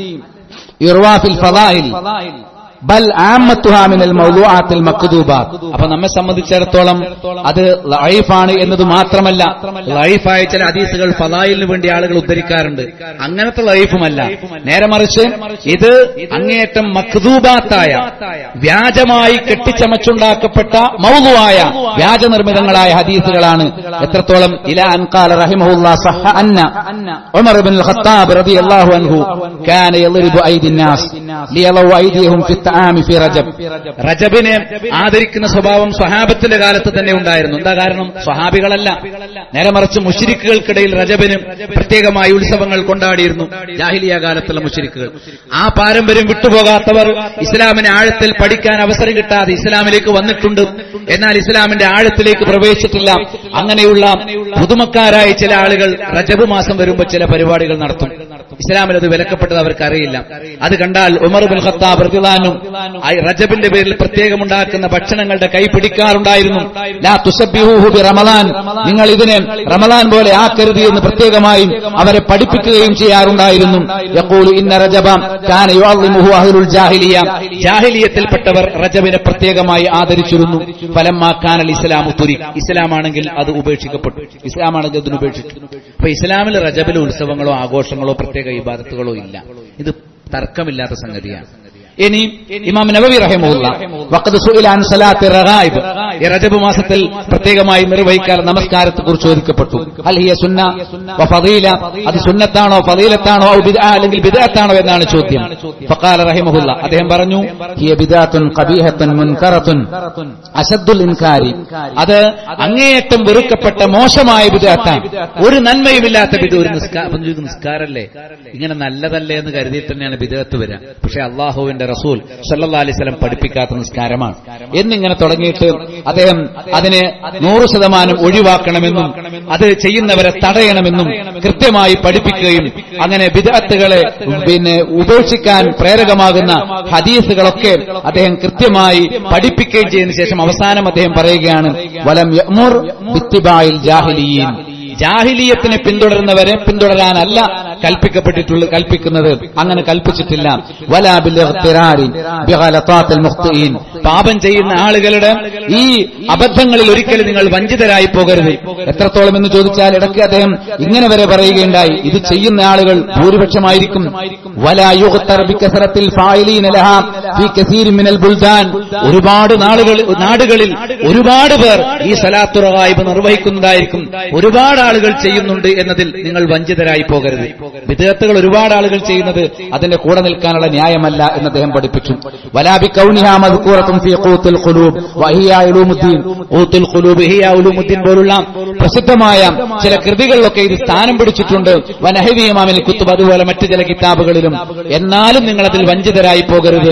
يروى في الفضائل بل عامتها من الموضوعات المكذوبات അപ്പൊ നമ്മെ സംബന്ധിച്ചിടത്തോളം അത് ലൈഫാണ് എന്നത് മാത്രമല്ല ലൈഫായ ചില ഹദീസുകൾ ഫലായിലിന് വേണ്ടി ആളുകൾ ഉദ്ധരിക്കാറുണ്ട് അങ്ങനത്തെ ലൈഫുമല്ല നേരെ മറിച്ച് ഇത് അങ്ങേയറ്റം മഖ്ദൂബാത്തായ വ്യാജമായി കെട്ടിച്ചമച്ചുണ്ടാക്കപ്പെട്ട മൗതുവായ വ്യാജനിർമ്മിതങ്ങളായ ഹദീസുകളാണ് എത്രത്തോളം ഇല അൻകാല റഹിമഹുല്ലാ സഹ അന്ന ഉമർ ബിൻ الخطاب رضي الله عنه كان يضرب أيدي الناس ليضوا أيديهم في الطعام في رجب റജബിനെ ആദരിക്കുന്ന സ്വഭാവം സ്വഹാബത്തിന്റെ കാലത്ത് തന്നെ ഉണ്ടായിരുന്നു എന്താ കാരണം സ്വഹാബികളല്ല നേരെ മറിച്ച് മുഷിരിക്കുകൾക്കിടയിൽ റജബിന് പ്രത്യേകമായി ഉത്സവങ്ങൾ കൊണ്ടാടിയിരുന്നു ജാഹിലിയ കാലത്തുള്ള മുഷിരിക്കുകൾ ആ പാരമ്പര്യം വിട്ടുപോകാത്തവർ ഇസ്ലാമിനെ ആഴത്തിൽ പഠിക്കാൻ അവസരം കിട്ടാതെ ഇസ്ലാമിലേക്ക് വന്നിട്ടുണ്ട് എന്നാൽ ഇസ്ലാമിന്റെ ആഴത്തിലേക്ക് പ്രവേശിച്ചിട്ടില്ല അങ്ങനെയുള്ള പുതുമക്കാരായ ചില ആളുകൾ റജബ് മാസം വരുമ്പോൾ ചില പരിപാടികൾ നടത്തും ഇസ്ലാമിൽ അത് വിലക്കപ്പെട്ടത് അവർക്ക് അറിയില്ല അത് കണ്ടാൽ ഉമർ ബിൻ ഖത്താബ് റദിയല്ലാഹു ആ റജബിന്റെ പേരിൽ പ്രത്യേകമുണ്ടാക്കുന്ന ഭക്ഷണങ്ങളുടെ കൈ പിടിക്കാറുണ്ടായിരുന്നു ലാ തുസബ്ബിഹൂഹു ബി റമദാൻ നിങ്ങൾ ഇതിനെ റമദാൻ പോലെ ആക്കരുത് എന്ന് പ്രത്യേകമായും അവരെ പഠിപ്പിക്കുകയും ചെയ്യാറുണ്ടായിരുന്നു യഖൂലു ഇന്ന റജബ കാന യുഅള്ളിമുഹു അഹ്ലുൽ ജാഹിലിയ ജാഹിലിയത്തിൽപ്പെട്ടവർ റജബിനെ പ്രത്യേകമായി ആദരിച്ചിരുന്നു ഫലമാക്കാനൽ ഇസ്ലാം തുരി ഇസ്ലാമാണെങ്കിൽ അത് ഉപേക്ഷിക്കപ്പെട്ടു ഇസ്ലാമാണെങ്കിൽ അതിന് ഉപേക്ഷിച്ചു അപ്പൊ ഇസ്ലാമിൽ റജബിലെ ഉത്സവങ്ങളോ ആഘോഷങ്ങളോ പ്രത്യേക ഇബാദത്തുകളോ ഇല്ല ഇത് തർക്കമില്ലാത്ത സംഗതിയാണ് ഇനി ഇമാം നബവി റഹിമുല്ല വഖദ് സുഇല അൻ സലാത്തി റഗായിബ് ഈ റജബ് മാസത്തിൽ പ്രത്യേകമായി നിർവഹിക്കാൻ നമസ്കാരത്തെ കുറിച്ച് ചോദിക്കപ്പെട്ടു അൽ ഹിയ സുന്ന വ ഫദീല അത് സുന്നത്താണോ ഫദീലത്താണോ ഔ ബിദ്അ അല്ലെങ്കിൽ ബിദ്അത്താണോ എന്നാണ് ചോദ്യം ഫഖാല റഹിമഹുല്ല അദ്ദേഹം പറഞ്ഞു ഹിയ ബിദ്അത്തുൻ ഖബീഹത്തുൻ മുൻകറത്തുൻ അശദ്ദുൽ ഇൻകാരി അത് അങ്ങേയറ്റം വെറുക്കപ്പെട്ട മോശമായ ബിദ്അത്താണ് ഒരു നന്മയുമില്ലാത്ത ബിദ് ഒരു നിസ്കാരം നിസ്കാരല്ലേ ഇങ്ങനെ നല്ലതല്ലേ എന്ന് കരുതിയിട്ട് തന്നെയാണ് ബിദഅത്ത് വരിക പക്ഷെ അള്ളാഹുവിന്റെ റസൂൽ സല്ലല്ലാഹു അലൈഹി വസല്ലം പഠിപ്പിക്കാത്ത നിസ്കാരമാണ് എന്നിങ്ങനെ തുടങ്ങിയിട്ട് അദ്ദേഹം അതിനെ നൂറ് ശതമാനം ഒഴിവാക്കണമെന്നും അത് ചെയ്യുന്നവരെ തടയണമെന്നും കൃത്യമായി പഠിപ്പിക്കുകയും അങ്ങനെ ബിദഅത്തുകളെ പിന്നെ ഉപേക്ഷിക്കാൻ പ്രേരകമാകുന്ന ഹദീസുകളൊക്കെ അദ്ദേഹം കൃത്യമായി പഠിപ്പിക്കുകയും ചെയ്തതിനു ശേഷം അവസാനം അദ്ദേഹം പറയുകയാണ് വലം യഅ്മുർ ബിത്തിബായിൽ ജാഹിലിയീൻ ജാഹിലിയത്തിനെ പിന്തുടരുന്നവരെ പിന്തുടരാനല്ല കൽപ്പിക്കപ്പെട്ടിട്ടുള്ള കൽപ്പിക്കുന്നത് അങ്ങനെ കൽപ്പിച്ചിട്ടില്ല വലാബിൽ പാപം ചെയ്യുന്ന ആളുകളുടെ ഈ അബദ്ധങ്ങളിൽ ഒരിക്കലും നിങ്ങൾ വഞ്ചിതരായി പോകരുത് എത്രത്തോളം എന്ന് ചോദിച്ചാൽ ഇടയ്ക്ക് അദ്ദേഹം ഇങ്ങനെ വരെ പറയുകയുണ്ടായി ഇത് ചെയ്യുന്ന ആളുകൾ ഭൂരിപക്ഷമായിരിക്കും ഒരുപാട് നാളുകൾ നാടുകളിൽ ഒരുപാട് പേർ ഈ സലാത്തുറവായ്പ നിർവഹിക്കുന്നതായിരിക്കും ഒരുപാട് ആളുകൾ ചെയ്യുന്നുണ്ട് എന്നതിൽ നിങ്ങൾ വഞ്ചിതരായി പോകരുത് വിദേഹത്തുകൾ ഒരുപാട് ആളുകൾ ചെയ്യുന്നത് അതിന്റെ കൂടെ നിൽക്കാനുള്ള ന്യായമല്ല എന്ന് അദ്ദേഹം പഠിപ്പിച്ചു വലാബി കൗനിഹാമുദ്ദീൻ പോലുള്ള പ്രസിദ്ധമായ ചില കൃതികളിലൊക്കെ ഇത് സ്ഥാനം പിടിച്ചിട്ടുണ്ട് വനഹവിയമാമിൽ കുത്തുബ് അതുപോലെ മറ്റു ചില കിതാബുകളിലും എന്നാലും നിങ്ങൾ അതിൽ വഞ്ചിതരായി പോകരുത്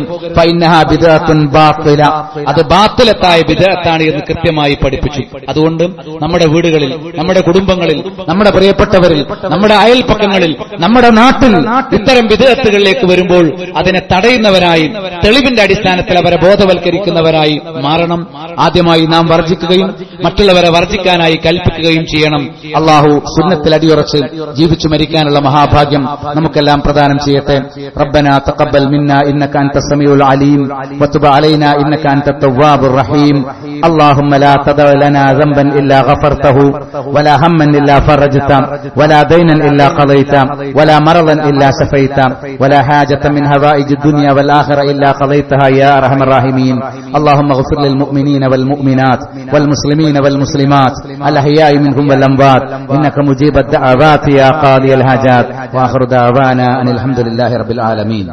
അത് ബാത്തിലത്തായ വിദേഹത്താണ് എന്ന് കൃത്യമായി പഠിപ്പിച്ചു അതുകൊണ്ട് നമ്മുടെ വീടുകളിൽ നമ്മുടെ കുടുംബങ്ങളിൽ നമ്മുടെ പ്രിയപ്പെട്ടവരിൽ നമ്മുടെ അയൽപ്പക്കങ്ങളിൽ നമ്മുടെ നാട്ടിൽ ഇത്തരം വിദേഹത്തുകളിലേക്ക് വരുമ്പോൾ അതിനെ തടയുന്നവരായി തെളിവിന്റെ അടിസ്ഥാനത്തിൽ അവരെ ബോധവൽക്കരിക്കുന്നവരായി മാറണം ആദ്യമായി നാം വർജിക്കുകയും മറ്റുള്ളവരെ വർജിക്കാനായി കൽപ്പിക്കുകയും ചെയ്യണം അള്ളാഹു സുന്നത്തിൽ അടിയുറച്ച് ജീവിച്ചു മരിക്കാനുള്ള മഹാഭാഗ്യം നമുക്കെല്ലാം പ്രദാനം ചെയ്യട്ടെ ربنا تقبل منا إنك أنت السميع العليم وتب علينا إنك أنت التواب الرحيم اللهم لا تدع لنا ذنبا إلا غفرته ولا هما إلا فرجته ولا دينا إلا قضيته ولا مرضا إلا شفيته ولا حاجة من هوائج الدنيا والآخرة إلا قضيتها يا أرحم الراحمين اللهم اغفر للمؤمنين والمؤمنات والمسلمين والمسلمات الأحياء منهم والأموات إنك مجيب الدعوات يا قاضي الحاجات وآخر دعوانا أن الحمد لله رب العالمين